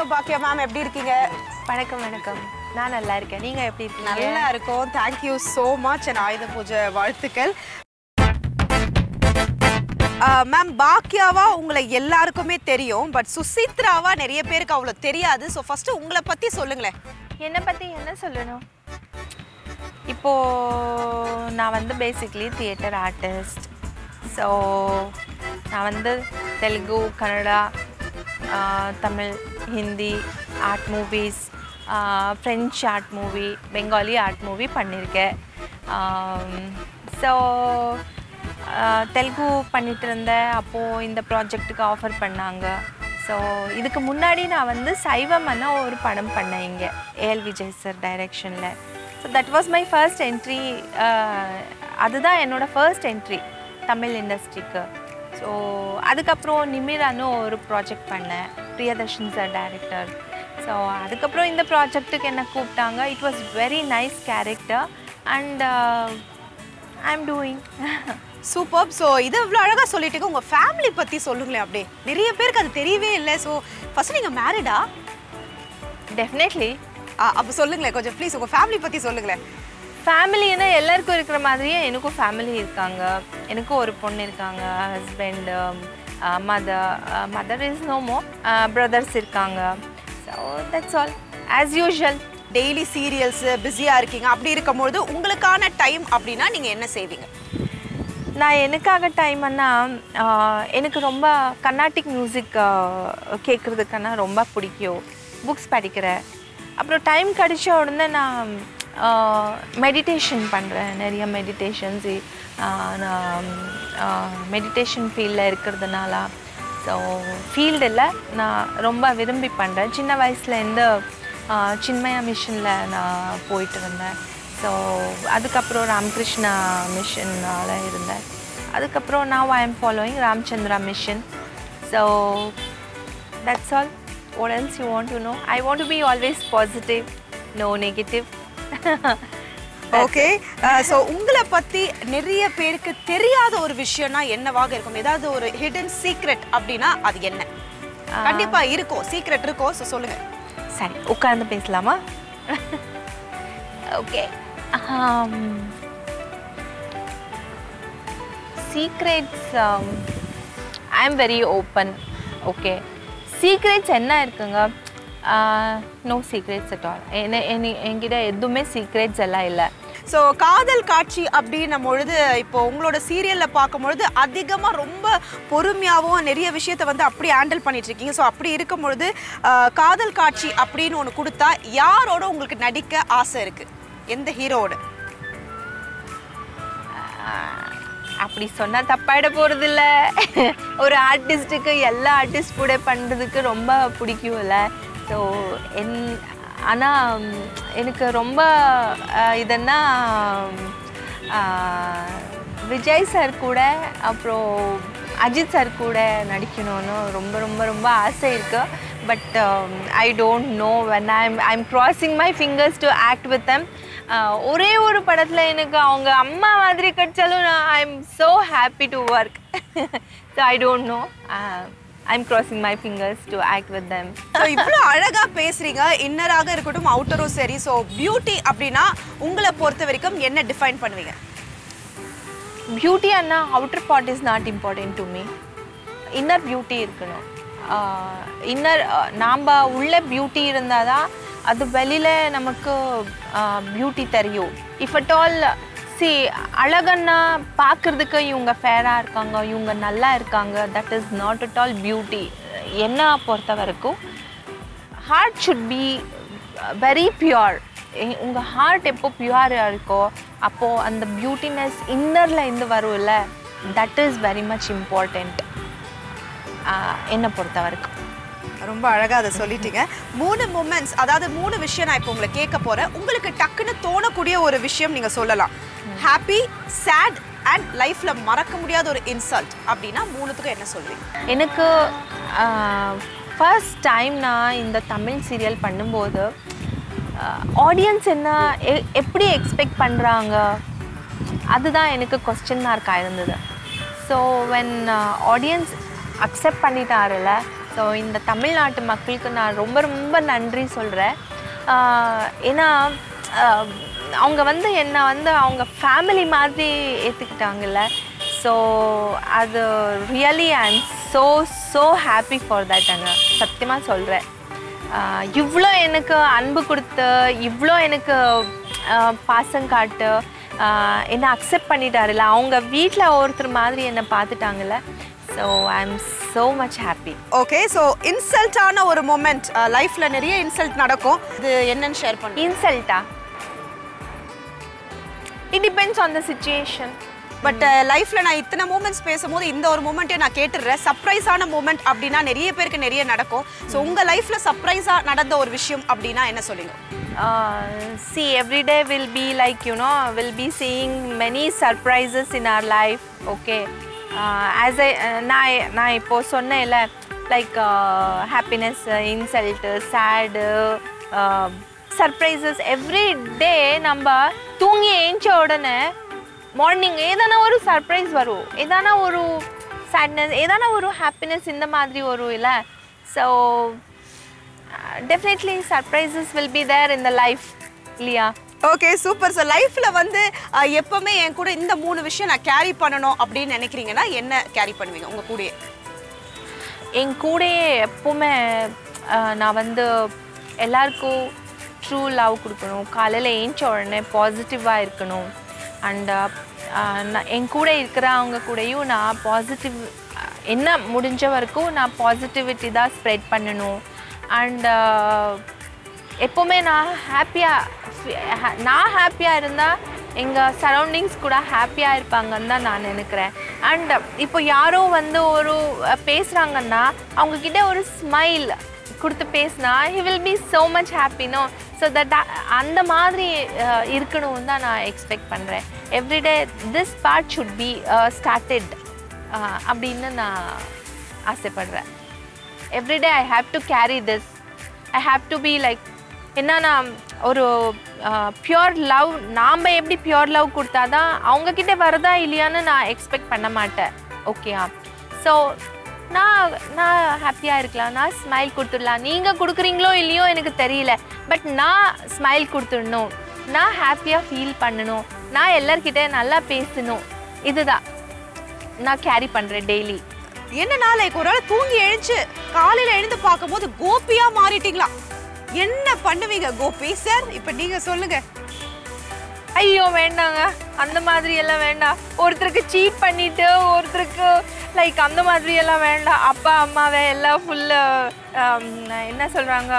வணக்கம் பாக்கியா மேம் எப்படி இருக்கீங்க வணக்கம் வணக்கம் நான் நல்லா இருக்கேன் நீங்க எப்படி இருக்கீங்க நல்லா இருக்கும் தேங்க்யூ ஸோ மச் அண்ட் ஆயுத பூஜை வாழ்த்துக்கள் மேம் பாக்கியாவா உங்களை எல்லாருக்குமே தெரியும் பட் சுசித்ராவா நிறைய பேருக்கு அவ்வளோ தெரியாது ஸோ ஃபர்ஸ்ட் உங்களை பத்தி சொல்லுங்களேன் என்னை பத்தி என்ன சொல்லணும் இப்போ நான் வந்து பேசிக்லி தியேட்டர் ஆர்டிஸ்ட் ஸோ நான் வந்து Telugu Kannada ah, Tamil Hindi art movies French art movie Bengali art movie பண்ணியிருக்கேன் ஸோ தெலுங்கு பண்ணிட்டு இருந்தேன் அப்போது இந்த ப்ராஜெக்ட்டுக்கு ஆஃபர் பண்ணாங்க ஸோ இதுக்கு முன்னாடி நான் வந்து சைவமன்னா ஒரு படம் பண்ணேன் இங்கே ஏஎல் விஜய் சார் டைரெக்ஷனில் so that was my first entry அதுதான் என்னோட ஃபர்ஸ்ட் என்ட்ரி தமிழ் இண்டஸ்ட்ரிக்கு ஸோ அதுக்கப்புறம் நிமிரான்னு ஒரு ப்ராஜெக்ட் பண்ணேன் பிரியதர்ஷன் சார் டைரக்டர் ஸோ அதுக்கப்புறம் இந்த ப்ராஜெக்ட்டுக்கு என்ன கூப்பிட்டாங்க it was very nice character and I am doing super so இதை இவ்வளோ அழகாக சொல்லிட்டீங்க உங்கள் ஃபேமிலி பற்றி சொல்லுங்களேன் அப்படியே நிறைய பேருக்கு அது தெரியவே இல்லை ஸோ ஃபர்ஸ்ட் நீங்கள் மேரிடா டெஃபினெட்லி அப்போ சொல்லுங்களேன் கொஞ்சம் ப்ளீஸ் உங்கள் ஃபேமிலி பற்றி சொல்லுங்களேன் ஃபேமிலின்னா எல்லாருக்கும் இருக்கிற மாதிரியே எனக்கும் ஃபேமிலி இருக்காங்க எனக்கும் ஒரு பொண்ணு இருக்காங்க husband mother mother is no more brothers இருக்காங்க so that's all as usual daily serials பிஸியாக இருக்கீங்க அப்படி இருக்கும்பொழுது உங்களுக்கான டைம் அப்படின்னா நீங்கள் என்ன செய்வீங்க நான் எனக்காக டைம்னா எனக்கு ரொம்ப கர்நாடிக் மியூசிக் கேட்குறதுக்கான ரொம்ப பிடிக்கும் புக்ஸ் படிக்கிறேன் அப்புறம் டைம் கிடைச்ச உடனே நான் மெடிடேஷன் பண்ணுறேன் நிறைய மெடிடேஷன்ஸ் நான் மெடிடேஷன் ஃபீல்டில் இருக்கிறதுனால ஸோ ஃபீல்டில் நான் ரொம்ப விரும்பி பண்ணுறேன் சின்ன வயசுலேருந்து சின்மயா மிஷனில் நான் போயிட்டு இருந்தேன் ஸோ அதுக்கப்புறம் ராமகிருஷ்ணா மிஷனால் இருந்தேன் அதுக்கப்புறம் நான் I am following Ramachandra mission so that's all what else you want to know i want to be always positive no negative okay so உங்களை பற்றி நிறைய பேருக்கு தெரியாத ஒரு விஷயம்னா என்னவாக இருக்கும் ஏதாவது ஒரு ஹிடன் சீக்ரெட் அப்படின்னா அது என்ன கண்டிப்பா இருக்கும் சீக்ரெட் இருக்கும் ஸோ சொல்லுங்க சரி உட்கார்ந்து பேசலாமா okay secrets I am very open okay secrets என்ன இருக்குங்க நோ சீக்ரெட்ஸ் அட் ஆல் என்ன என்ன- என்கிட்ட எதுவுமே சீக்ரெட்ஸ் எல்லாம் இல்லை ஸோ காதல் காட்சி அப்படின்னும் பொழுது இப்போ உங்களோட சீரியல்ல பார்க்கும்பொழுது அதிகமாக ரொம்ப பொறுமையாகவும் நிறைய விஷயத்தை வந்து அப்படி ஹேண்டில் பண்ணிட்டு இருக்கீங்க ஸோ அப்படி இருக்கும் பொழுது ஆஹ், காதல் காட்சி அப்படின்னு ஒன்று கொடுத்தா யாரோட உங்களுக்கு நடிக்க ஆசை இருக்கு எந்த ஹீரோவோட ஆஹ், அப்படி சொன்னால் தப்பாயிட போகிறதில்ல ஒரு ஆர்டிஸ்ட்டுக்கு எல்லா ஆர்டிஸ்ட் கூட பண்ணுறதுக்கு ரொம்ப பிடிக்கும்ல ஸோ என் ஆனால் எனக்கு ரொம்ப ஆஹ், இதென்னா ஆஹ், விஜய் சார் கூட அப்புறம் அஜித் சார் கூட நடிக்கணும்னு ரொம்ப ரொம்ப ரொம்ப ஆசை இருக்குது but I don't know when I'm I'm crossing my fingers to act with them ஒரே ஒரு படத்தில் எனக்கு அவங்க அம்மா மாதிரி கிடைச்சாலும் நான் I am so happy to work so I don't know I am crossing my fingers to act with them so இவ்வளோ அழகா பேசுறீங்க இன்னராக இருக்கட்டும் அவுட்டரும் சரி ஸோ பியூட்டி அப்படின்னா உங்களை பொறுத்த வரைக்கும் என்ன டிஃபைன் பண்ணுவீங்க பியூட்டி அண்ணா outer part is not important to me inner beauty இருக்கணும் இன்னர் நாம் உள்ள பியூட்டி இருந்தால் தான் அது வெளியில் நமக்கு பியூட்டி தெரியும் இஃப் அட் ஆல் சி அழகன்னா பார்க்குறதுக்கு இவங்க ஃபேராக இருக்காங்க இவங்க நல்லா இருக்காங்க that is not at all beauty என்ன பொறுத்த வரைக்கும் heart should be very pure உங்கள் ஹார்ட் எப்போ பியூராக இருக்கோ அப்போது அந்த பியூட்டினஸ் இன்னரில் இருந்து வரும்ல that is very much important என்னை பொறுத்த வரைக்கும் ரொம்ப அழகா அதை சொல்லிட்டீங்க மூணு மூமெண்ட்ஸ் அதாவது மூணு விஷயம் நான் இப்போ உங்களை கேட்க போறேன் உங்களுக்கு டக்குன்னு தோணக்கூடிய ஒரு விஷயம் நீங்க சொல்லலாம் ஹாப்பி சேட் அண்ட் லைஃப்ல மறக்க முடியாத ஒரு இன்சல்ட் அப்படின்னா மூணுத்துக்கும் என்ன சொல்வீங்க எனக்கு ஃபர்ஸ்ட் டைம் நான் இந்த தமிழ் சீரியல் பண்ணும்போது ஆடியன்ஸ் என்ன எ- எப்படி எக்ஸ்பெக்ட் பண்ணுறாங்க அதுதான் எனக்கு கொஸ்டின் மார்க்காக இருந்தது ஸோ வென் ஆடியன்ஸ் அக்செப்ட் பண்ணிட்டாருல ஸோ இந்த தமிழ்நாட்டு மக்களுக்கு நான் ரொம்ப ரொம்ப நன்றி சொல்கிறேன் ஏன்னா ஆஹ், அவங்க வந்து என்னை வந்து அவங்க ஃபேமிலி மாதிரி ஏற்றுக்கிட்டாங்கல்ல ஸோ அது really I am so so happy for that அங்க சத்தியமாக சொல்கிறேன் இவ்வளோ எனக்கு அன்பு கொடுத்து இவ்வளோ எனக்கு ஆஹ், பாசம் காட்டு ஆஹ், என்னை அக்செப்ட் பண்ணிட்டாருல அவங்க வீட்டில் ஒருத்தர் மாதிரி என்னை பார்த்துட்டாங்கல்ல so I am so much happy okay so இன்சல்ட்டான ஒரு மூமெண்ட் லைஃப்ல நிறைய இன்சல்ட் நடக்கும் இது என்னன்னு ஷேர் பண்ணுங்க இன்சல்ட்டா it depends on the situation but லைஃப்ல நான் இத்தனை மூமெண்ட்ஸ் பேசும்போது இந்த ஒரு மூமெண்ட்டே நான் கேட்டுடுறேன் சர்ப்ரைஸான மூமெண்ட் அப்படின்னா நிறைய பேருக்கு நிறைய நடக்கும் ஸோ உங்க லைஃப்ல சர்ப்ரைஸா நடந்த ஒரு விஷயம் அப்படின்னா என்ன சொல்லுங்க uh, see every day will be like you know we'll be seeing many surprises in our life okay uh, as I uh, நான் நான் இப்போ சொன்னேன்ல like happiness insult sad surprises every day நம்ம தூங்கி ஏஞ்ச உடனே மார்னிங் ஏதான ஒரு சர்ப்ரைஸ் வரும் ஏதான ஒரு சேட்னஸ் ஏதான ஒரு ஹாப்பினஸ் இந்த மாதிரி வரும் இல்லை so definitely surprises will be there in the life இல்லையா ஓகே சூப்பர் சார் லைஃப்ல வந்து அஹ், எப்பவுமே என் கூட இந்த மூணு விஷயம் நான் கேரி பண்ணணும் அப்படின்னு நினைக்கிறீங்கன்னா என்ன கேரி பண்ணுவீங்க உங்க கூடயே என் கூடயே எப்போவுமே அஹ், நான் வந்து எல்லாருக்கும் ட்ரூ லவ் கொடுக்கணும் காலையில் ஏஞ்ச உடனே பாசிட்டிவாக இருக்கணும் அண்ட் நான் என் கூட இருக்கிறவங்க கூடயும் நான் பாசிட்டிவ் என்ன முடிஞ்ச வரைக்கும் நான் பாசிட்டிவிட்டி தான் ஸ்ப்ரெட் பண்ணணும் அண்ட் எப்போவுமே நான் ஹாப்பியாக நான் ஹாப்பியாக இருந்தால் எங்கள் சரௌண்டிங்ஸ் கூட ஹாப்பியாக இருப்பாங்கன்னு தான் நான் நினைக்கிறேன் அண்ட் இப்போ யாரோ வந்து ஒரு பேசுகிறாங்கன்னா அவங்கக்கிட்ட ஒரு ஸ்மைல் கொடுத்து பேசினா he will be so much ஹாப்பினோ ஸோ தட் அந்த மாதிரி அஹ், இருக்கணும்னு தான் நான் எக்ஸ்பெக்ட் பண்ணுறேன் everyday this part should be started அப்படின்னு நான் ஆசைப்படுறேன் everyday I have to carry this I have to be like என்னன்னா ஒரு பியோர் லவ் நாம் எப்படி பியோர் லவ் கொடுத்தாதான் அவங்கக்கிட்ட வருதா இல்லையான்னு நான் எக்ஸ்பெக்ட் பண்ண மாட்டேன் ஓகேயா ஸோ நான் நான் ஹாப்பியாக இருக்கலாம் நான் ஸ்மைல் கொடுத்துடலாம் நீங்கள் கொடுக்குறீங்களோ இல்லையோ எனக்கு தெரியல பட் நான் ஸ்மைல் கொடுத்துடணும் நான் ஹாப்பியாக ஃபீல் பண்ணணும் நான் எல்லார்கிட்ட நல்லா பேசணும் இதுதான் நான் கேரி பண்ணுறேன் டெய்லி என்னன்னா லைக் ஒரு நாள் தூங்கி எழுந்து காலையில எழுந்து பார்க்கும்போது கோபியா மாறிட்டீங்களா என்ன பண்ணுவீங்க கோபி சார் இப்ப நீங்க சொல்லுங்க ஐயோ வேண்டாங்க அந்த மாதிரி எல்லாம் வேண்டாம் ஒருத்தருக்கு சீட் பண்ணிட்டு ஒருத்தருக்கு லைக் அந்த மாதிரி எல்லாம் வேண்டாம் அப்பா அம்மாவை எல்லாம் ஃபுல்லு என்ன சொல்கிறாங்க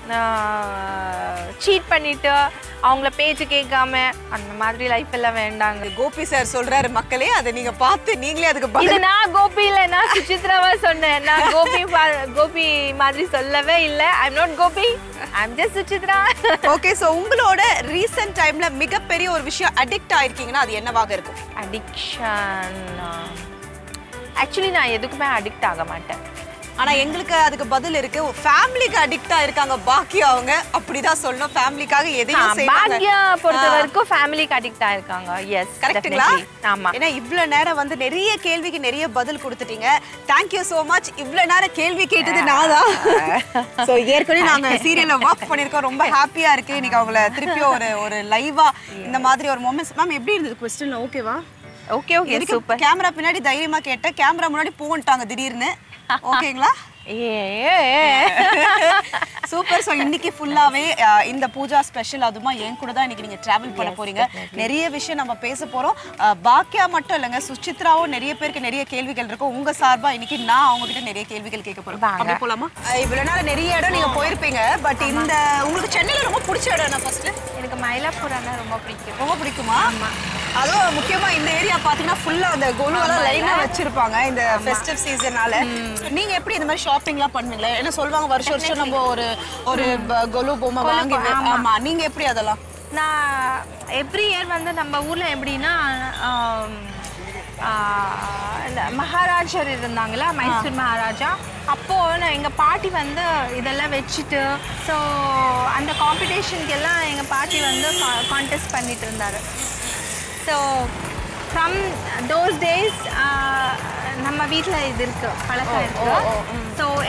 சீட் பண்ணிட்டு அவங்கள பேச்சு கேட்காம அந்த மாதிரி லைஃப் எல்லாம் வேண்டாங்க கோபி சார் சொல்றாரு மக்களே அதை நீங்க பார்த்து நீங்களே அதுக்கு இது பதில் நான் கோபி இல்லை நான் சுசித்ராவா சொன்னேன் நான் கோபி பா- கோபி மாதிரி சொல்லவே இல்லை I'm not Gopi I'm just Suchitra okay so உங்களோட ரீசன்ட் டைம்ல மிகப்பெரிய ஒரு விஷயம் அடிக்ட் ஆயிருக்கீங்கன்னா அது என்னவாக இருக்கும் அடிக்ஷன் ஆக்சுவலி நான் எதுக்குமே அடிக்ட் ஆக மாட்டேன் ஆனா எங்களுக்கு அதுக்கு பதில் இருக்கு ஃபேமிலிக்கு அடிக்ட் ஆயிருக்காங்க பாக்கி அவங்க அப்படிதான் சொல்லணும் ஃபேமிலிக்காக எதையும் செய்வாங்க பாக்யா பொறுத்த வரைக்கும் ஃபேமிலிக்கு அடிக்ட் ஆயிருக்காங்க எஸ் கரெக்ட்டுங்களா ஆமா ஏன்னா இவ்ளோ நேரம் வந்து நிறைய கேள்விக்கு நிறைய பதில் கொடுத்துட்டீங்க தேங்க்யூ so மச் இவ்ளோ நேரம் கேள்வி கேட்டது நான் தான் ஸோ ஏற்கனவே நாங்க சீரியல்ல ஒர்க் பண்ணிருக்கோம் ரொம்ப ஹாப்பியா இருக்கு இன்னைக்கு அவங்கள திருப்பியும் ஒரு ஒரு லைவா இந்த மாதிரி ஒரு மொமெண்ட்ஸ் மேம் எப்படி இருந்தது கொஸ்டின்ல ஓகேவா ஓகே ஓகே சூப்பர் கேமரா பின்னாடி தைரியமா கேட்டேன் கேமரா முன்னாடி போன்ட்டாங்க திடீர்னு ஓகேங்களா ஏ சூப்பர் ஸோ இன்னைக்கு ஃபுல்லாவே இந்த பூஜா ஸ்பெஷல் அதுமா என் கூட தான் இன்னைக்கு நீங்க டிராவல் பண்ண போறீங்க நிறைய விஷயம் நம்ம பேச போறோம் அஹ், பாக்கியா மட்டும் இல்லைங்க சுசித்ராவும் நிறைய பேருக்கு நிறைய கேள்விகள் இருக்கும் உங்க சார்பா இன்னைக்கு நான் அவங்க கிட்ட நிறைய கேள்விகள் கேட்க போறேன் வாங்க. அப்படி போலாமா அஹ், இவ்வளவு நேரம் நிறைய இடம் நீங்க போயிருப்பீங்க பட் இந்த உங்களுக்கு சென்னையில ரொம்ப பிடிச்ச இடம் என்ன ஃபர்ஸ்ட் எனக்கு மயிலாப்பூர்னா ரொம்ப பிடிக்கும் ரொம்ப பிடிக்குமா அதுவும் முக்கியமா இந்த ஏரியா பாத்தீங்கன்னா ஃபுல்லா அந்த கொலுவெல்லாம் லைனா வச்சிருப்பாங்க இந்த ஃபெஸ்டிவ் சீசனால நீங்க எப்படி இந்த மாதிரி ஷாப்பிங்லாம் பண்ணுவீங்களா என்ன சொல்லுவாங்க வருஷம் வருஷம் நம்ம ஒரு ஒரு ப- கொலு பொம்மை கொலு வாங்கி பொ- ஆமா. ஆமா நீங்க எப்படி அதெல்லாம் நான் எவ்ரி இயர் வந்து நம்ம ஊரில் எப்படின்னா ஆம், ஆ, இந்த மகாராஜர் இருந்தாங்களா மைசூர் மகாராஜா அப்போது நான் எங்கள் பாட்டி வந்து இதெல்லாம் வச்சுட்டு ஸோ அந்த காம்படிஷனுக்கு எல்லாம் எங்கள் பாட்டி வந்து கான்டெஸ்ட் பண்ணிட்டு இருந்தார் ஸோ ஃப்ரம் தோஸ் டேஸ் நம்ம வீட்டில் இது இருக்கு பழக்கம் இருக்கு ஸோ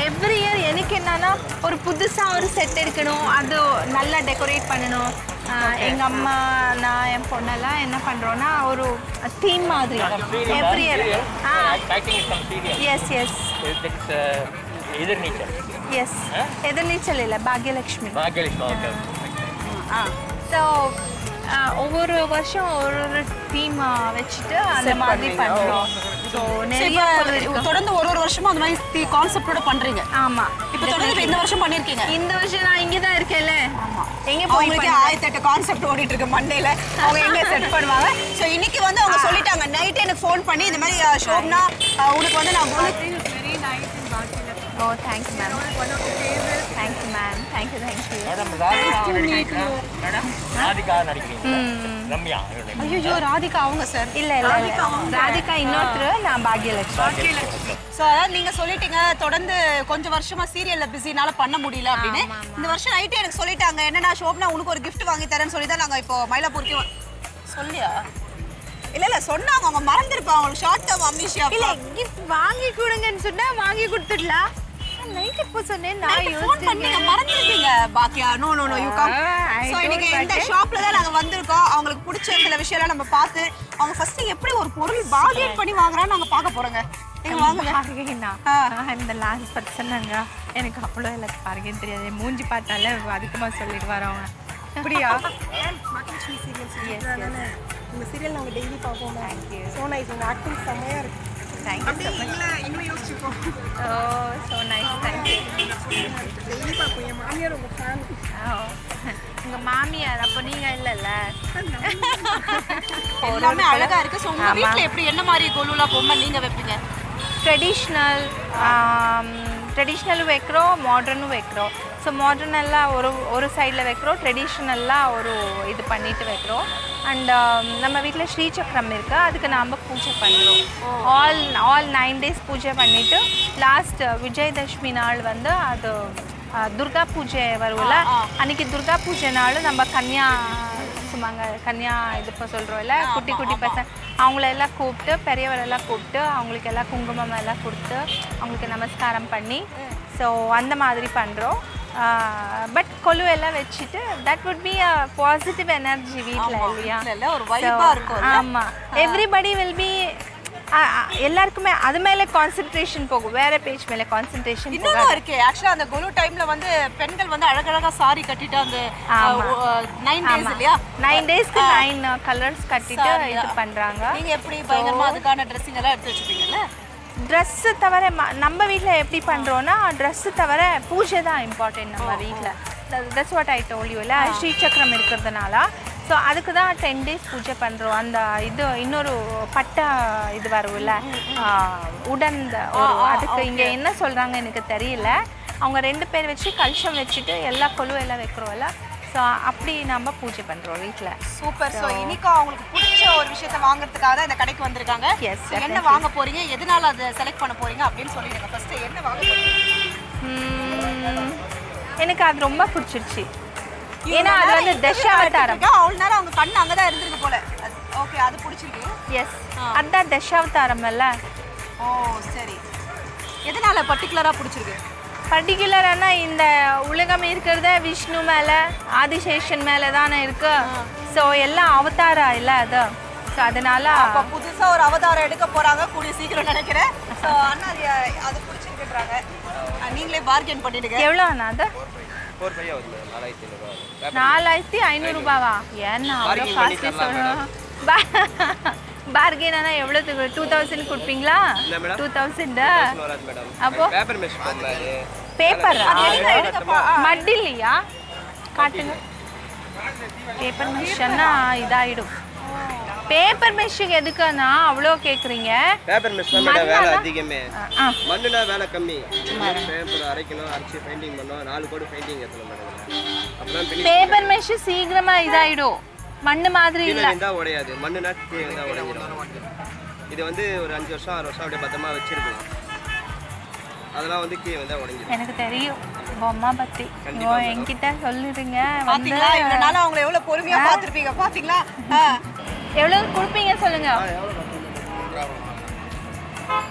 எவ்ரி இயர் எனக்கு என்னன்னா ஒரு புதுசாக ஒரு செட் எடுக்கணும் அது நல்லா டெக்கரேட் பண்ணணும் ஆஹ் எங்க அம்மா நான் என் பொண்ணெல்லாம் என்ன பண்றோம்னா ஒரு தீம் மாதிரி எவ்ரி இயர் ஆ Acting is some serious. Yes yes It's uh, either nature. Yes Ethirneechal இல்லை பாக்யலட்சுமி Bhagyalakshmi, okay. ஆ ஸோ ஒவ்வொரு வருஷம் ஒரு ஒரு தீம் வச்சுட்டு அந்த Set மாதிரி பண்ணுவீங்க. பண்றோம் ஸோ சரி, நிறைய இப்ப பொருள் இருக்கு. தொடர்ந்து ஒரு ஒரு வருஷமா அந்த மாதிரி கான்செப்டோட பண்றீங்க ஆமா இப்போ தொடர்ந்து இப்ப இந்த வருஷம் பண்ணிருக்கீங்க இந்த வருஷம் நான் இங்கே தான் இருக்கேன்ல எங்க போய் அவங்களுக்கே பண்ணுவேன்? ஆயிரத்தி எட்டு கான்செப்ட் ஓடிட்டு இருக்கு மண்டேல அவங்க எங்க செட் பண்ணுவாங்க ஸோ இன்னைக்கு வந்து அவங்க சொல்லிட்டாங்க நைட் எனக்கு ஃபோன் பண்ணி இந்த மாதிரி அஹ், ஷோப்னா அஹ், உனக்கு வந்து நான் உங்களுக்கு oh thanks ma'am thank you ma'am thank you thank you Madam, Radhika நடிக்கிறீங்களா? Madam, ராதிகா நடிக்கிறீங்களா? ரம்யா இவரு. ஐயோ ராதிகா அவங்க சார் இல்ல இல்ல இல்ல. ராதிகா இன்னொருத்தர் நான் பாக்யலட்சுமி ஸோ அதாவது நீங்க சொல்லிட்டீங்க தொடர்ந்து கொஞ்சம் வருஷமா சீரியல்ல பிஸினால பண்ண முடியல அப்படின்னு இந்த வருஷம் நைட்டே எனக்கு சொல்லிட்டாங்க என்னன்னா ஷோப்னா உனக்கு ஒரு gift வாங்கி தரேன்னு சொல்லி தான் நாங்க இப்போ மயிலாப்பூருக்கு வ- சொல்லியா இல்ல இல்ல சொன்னாங்க அவங்க மறந்துருப்பாங்க அவங்களுக்கு ஷார்ட் டேர்ம் அம்னிஷியா இல்ல கிஃப்ட் வாங்கி கொடுங்கன்னு சொன்னா வாங்கி கொடுத்துடலாம் நைட் எப்போ சொன்னேன் நான் ஃபோன் பண்ணி யோசிச்சிருக்கேன் மறந்துருக்கீங்க பாக்கியா no no no you come Ah, I so இன்னைக்கு don't இந்த like it. ஷாப்ல தான் நாங்க வந்திருக்கோம் அவங்களுக்கு பிடிச்ச சில விஷயம்லாம் நம்ம பார்த்து அவங்க ஃபர்ஸ்ட் எப்படி ஒரு பொருள் பாலியட் பண்ணி வாங்குறான்னு நாங்க பார்க்க போறோங்க நீங்க வாங்குங்க பார்க்கேன்னா ஆ. இந்த லாஸ்ட் பத்து சொன்னாங்க எனக்கு அவ்வளோ எனக்கு பார்க்கன்னு தெரியாது மூஞ்சி பார்த்தாலே அதிகமாக சொல்லிடுவார் அவங்க அப்படியா உங்க சீரியல் நாங்க டெய்லி பார்ப்போம் தேங்க்யூ ஸோ நைஸ் உங்க ஆக்டிங் செம்மையா இருக்கு தேங்க்யூ ஸோ மச் இன்னும் யோசிச்சுப்போம் oh so nice thank you daily பார்ப்போம் என் மாமியார் உங்க ஃபேன் உங்கள் மாமியார் அப்போ நீங்கள் இல்லைல்ல எல்லாமே அழகா இருக்கு சோ உங்க ஆமா. வீட்ல எப்படி என்ன மாதிரி கொலுலா பொம்மை நீங்க வைப்பீங்க ட்ரெடிஷ்னல் ட்ரெடிஷ்னலும் வைக்கிறோம் மாடர்னும் வைக்கிறோம் ஸோ மாடர்ன் எல்லாம் ஒரு ஒரு சைடில் வைக்கிறோம் ட்ரெடிஷ்னல்லாம் ஒரு இது பண்ணிட்டு வைக்கிறோம் அண்ட் நம்ம வீட்டில் ஸ்ரீசக்கரம் இருக்கு அதுக்கு நாம் பூஜை பண்ணுறோம் ஆல் ஆல் நைன் டேஸ் பூஜை பண்ணிவிட்டு லாஸ்ட் விஜயதஷ்மி நாள் வந்து அது அஹ், துர்கா பூஜை வரும்ல அன்னைக்கு துர்கா பூஜை நாள் நம்ம கன்யா சும்மாங்க கன்யா இது இப்போ சொல்கிறோம்ல குட்டி குட்டி பசங்க அவங்கள எல்லாம் கூப்பிட்டு பெரியவரெல்லாம் கூப்பிட்டு அவங்களுக்கு எல்லாம் குங்குமம் எல்லாம் கொடுத்து அவங்களுக்கு நமஸ்காரம் பண்ணி ஸோ அந்த மாதிரி பண்ணுறோம் பட் கொலு எல்லாம் வச்சுட்டு that would be a positive energy வீட்டில் இல்லையா வீட்ல இல்ல ஒரு வைபா இருக்கும் ஆமாம் எவ்ரிபடி வில் பி எல்லாருக்குமே அது மேலே கான்சென்ட்ரேஷன் போகும் வேற பேஜ் மேலே கான்சென்ட்ரேஷன் போகும் இன்னொன்னு இருக்கு ஆக்சுவலா அந்த கொலு டைம்ல வந்து பெண்கள் வந்து அழகழகா சாரி கட்டிட்டு அந்த ஆமா. நைன் டேஸ் இல்லையா நைன் டேஸ்க்கு நைன் கலர்ஸ் கட்டிட்டு Saree, இது ஆ. பண்ணுறாங்க நீங்க எப்படி பயங்கரமா அதுக்கான ட்ரெஸ்ஸிங் எல்லாம் எடுத்து வச்சிருப்பீங்கல்ல ட்ரெஸ்ஸு தவிர ம- நம்ம வீட்டில் எப்படி பண்ணுறோன்னா ட்ரெஸ்ஸு தவிர பூஜை தான் இம்பார்ட்டன்ட் நம்ம வீட்டில் தட்ஸ் வாட் ஐ டோல் யூல ஸ்ரீசக்கரம் இருக்கிறதுனால ஸோ அதுக்கு தான் டென் டேஸ் பூஜை பண்ணுறோம் அந்த இது இன்னொரு பட்டா இது வரும்ல ஆ, உடந்த ஒரு அதுக்கு இங்கே என்ன சொல்கிறாங்க எனக்கு தெரியல அவங்க ரெண்டு பேர் வச்சு கலசம் வச்சுட்டு எல்லா கொலு எல்லாம் வைக்கிறோம்ல ஸோ அப்படி நம்ம பூஜை பண்ணுறோம் வீட்டில் சூப்பர் சோ இன்னைக்கு அவங்களுக்கு பிடிச்ச ஒரு விஷயத்த வாங்குறதுக்காக தான் இந்த கடைக்கு வந்திருக்காங்க Yes, So, என்ன definitely. வாங்க போறீங்க எதனால அதை செலக்ட் பண்ண போறீங்க அப்படின்னு சொல்லிடுங்க ஃபர்ஸ்ட் என்ன வாங்க போறீங்க ம், எனக்கு அது ரொம்ப பிடிச்சிருச்சு ஏன்னா அது வந்து தசாவதாரம் அவ்வளோ நேரம் அவங்க கண்ணு அங்கதான் இருந்திருக்கு போல ஓகே அது பிடிச்சிருக்கு எஸ் அதான் தசாவதாரம் இல்ல ஓ சரி எதனால பர்டிகுலரா பிடிச்சிருக்கு பர்டிகுலரானா இந்த உலகம் இருக்கிறத விஷ்ணு மேலே ஆதிசேஷன் மேலே தானே இருக்கு ஸோ எல்லாம் அவதாரா இல்லை அது ஸோ அதனால அப்ப புதுசா ஒரு அவதாரம் எடுக்க போறாங்க கூடிய சீக்கிரம் நினைக்கிறேன் ஸோ அண்ணா அது அது பிடிச்சிருக்குன்றாங்க அஹ் நீங்களே பார்கெயின் பண்ணிடுங்க எவ்வளோ அண்ணா அது ஃபோர் ஃபைவ் ஆகுது மேடம் நாலாயிரத்தி ஐநூறுரூவா நாலாயிரத்தி ஐநூறுரூபாவா ஏன்னா அவ்வளோ Bargain பண்ணி காஸ்ட்லி தரலாம் சொல்லணும் பார்கென் ஆனால் எவ்வளோத்துக்கு டூ தௌசண்ட் கொடுப்பீங்களா இல்ல மேடம். டூ தௌசண்ட் வராது மேடம் அப்போ? பேப்பர் மெஷ் பண்ணாது பேப்பர் எடுங்க, எடுங்கப்பா. மட் இல்லையா காட்டுங்க பேப்பர் மெஷ்னா இதாயிடும் பேப்பர் மெஷ்ஷுக்கு எதுக்குன்னா அவ்வளோ கேட்குறீங்க பேப்பர் மெஷ் தான் மேடம் வேலை மண்ணால? அதிகமே ஆ மண்ணுனா வேலை கம்மி பேப்பர் அரைக்கணும் அரைச்சி பெயிண்டிங் பண்ணணும் நாலு கோடு பெயிண்டிங் ஏற்றணும் மேடம் அப்புறம் finish பேப்பர் மெஷ் சீக்கிரமா இதாயிடும் மண்ணு மாதிரி கீழே இல்ல இருந்தால் உடையாது மண்ணுனா கீழே இருந்தால் உடைஞ்சிடும் இது வந்து ஒரு அஞ்சு வருஷம் ஆறு வருஷம் அப்படியே பத்திரமா வச்சிருக்கலாம் அதெல்லாம் வந்து கீழே வந்தால் உடைஞ்சிடும் எனக்கு தெரியும் பொம்மை பத்தி கண்டிப்பா ஓ என்கிட்ட சொல்லிடுங்க வந்து பாத்தீங்களா இவ்வளவு நாளா அவங்களை எவ்வளவு பொறுமையா பாத்திருப்பீங்க பாத்தீங்களா ஆ. எவ்வளவு கொடுப்பீங்க சொல்லுங்க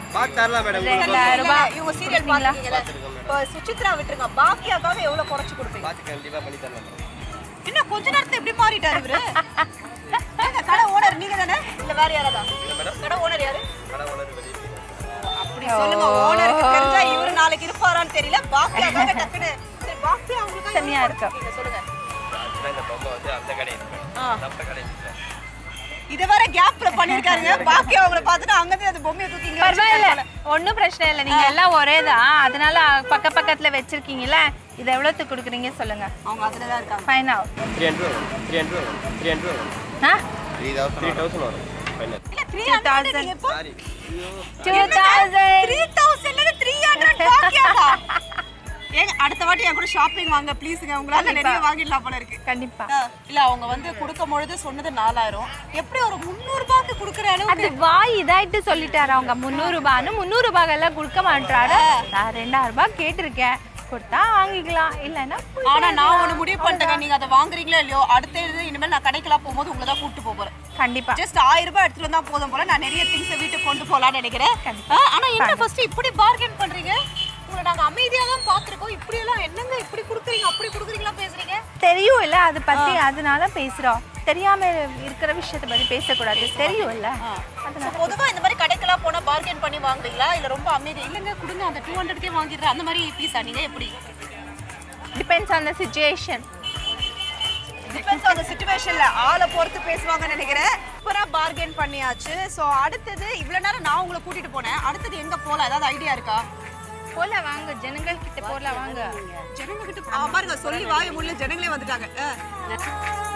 பார்த்து தரலாம் மேடம் ரெண்டாயிரம் ரூபாய் இவங்க சீரியல் பாத்தீங்களா இப்போ சுசித்ரா விட்டுருங்க பாக்கியாக்காக எவ்வளவு குறைச்சு கொடுப்பீங்க பார்த்து கண்டிப்பாக பண்ணி தரலாம் மேடம் இன்னும் கொஞ்ச நேரத்துல எப்படி மாறிட்டாரு இவரு ஏங்க, கடை ஓனர் நீங்க தானே இல்ல வேற யாராதா கடை ஓனர் யாரு கடை ஓனர் வெளியே அப்படி சொல்லுங்க ஓனருக்கு தெரிஞ்சா இவரு நாளைக்கு இருப்பாரான்னு தெரியல பாக்கியாக்காக டக்குன்னு சரி பாக்கியா அவங்களுக்கு செமையா இருக்கு. நீங்க சொல்லுங்க ஆக்சுவலாக இந்த பொம்மை வந்து அந்த கடை இருக்கு ஆ. நம்ம கடை இல்லை இது வர கேப்ல பண்ணிருக்காருங்க பாக்கியா அவங்கள பார்த்துட்டு அங்கதான் அந்த பொம்மையை தூக்கி இங்க பரவாயில்ல வச்சிருக்காரு ஒன்றும் பிரச்சனை இல்லை நீங்க எல்லாம் ஒரே தான் அதனால பக்க பக்கத்துல வச்சிருக்கீங்கல்ல இது எவ்வளோத்துக்கு கொடுக்குறீங்க சொல்லுங்க அவங்க அதுலதான் இருக்காங்க ஃபைன் ஆகும் த்ரீ ஹண்ட்ரட் வரும் த்ரீ ஹண்ட்ரட் வரும் த்ரீ ஹண்ட்ரட் வரும் ஆ த்ரீ தௌசண்ட் த்ரீ தௌசண்ட் வரும் ஃபைனல் இல்ல த்ரீ 2000. ஹண்ட்ரட் எப்போ sorry two thousand three thousand three hundred பாக்கியாக்கா ஏங்க அடுத்த வாட்டி என் கூட ஷாப்பிங் வாங்க ப்ளீஸுங்க உங்களால நிறைய வாங்கிடலாம் போல இருக்கு கண்டிப்பா ஆ, இல்ல அவங்க வந்து கொடுக்கும் பொழுது சொன்னது நாலாயிரம் எப்படி ஒரு முந்நூறு ரூபாய்க்கு கொடுக்குற அளவுக்கு அது வாய் இதாயிட்டு சொல்லிட்டாரு அவங்க முந்நூறு ரூபான்னு முந்நூறு ரூபாயெல்லாம் கொடுக்க மாட்டாரு நான் ரெண்டாயிரம் ரூபாய் கேட்டிருக்கேன் கொடுத்தா வாங்கிக்கலாம் இல்லைன்னா ஆனா நான் ஒண்ணு முடிவு பண்ணிட்டேங்க நீங்க அதை வாங்குறீங்களோ இல்லையோ அடுத்த இது இனிமேல் நான் கடைக்கெல்லாம் போகும்போது உங்களை தான் கூட்டு போக போறேன் கண்டிப்பா ஜஸ்ட் ஆயிரம் ரூபாய் எடுத்துட்டு வந்தா போதும் போல நான் நிறைய திங்ஸ் வீட்டுக்கு கொண்டு போகலாம்னு நினைக்கிறேன் ஆ, ஆனா என்ன ஃபர்ஸ்ட் இப்படி பார்கெயின் பண்றீங்க உங்களை நாங்க அமைதியா தான் பாத்துருக்கோம் இப்படி எல்லாம் என்னங்க இப்படி குடுக்குறீங்க அப்படி குடுக்குறீங்களா பேசுறீங்க தெரியும் இல்ல அதை பத்தி அதனால பேசுறோம் தெரியாம இருக்கிற விஷயத்தை பத்தி பேசக்கூடாது தெரியும் இல்ல So, பொதுவா இந்த மாதிரி கடைக்கெல்லாம் போனா பார்கெயின் பண்ணி வாங்குறீங்களா இல்ல ரொம்ப அமைதி இல்லங்க கொடுங்க அந்த டூ ஹண்ட்ரட்கே வாங்கிடுறேன் அந்த மாதிரி பீஸா நீங்க எப்படி depends on the situation depends on the சிச்சுவேஷன்ல ஆளை பொறுத்து பேசுவாங்கன்னு நினைக்கிறேன் சூப்பரா பார்கெயின் பண்ணியாச்சு ஸோ அடுத்தது இவ்வளவு நேரம் நான் உங்களை கூட்டிட்டு போனேன் அடுத்தது எங்க போலாம் ஏதாவது ஐடியா இருக்கா போல வாங்க ஜனங்கள் கிட்ட போல வாங்க ஜனங்க கிட்ட ஆ, பாருங்க சொல்லி வாய முள்ள ஜனங்களே வந்துட்டாங்க ஆ.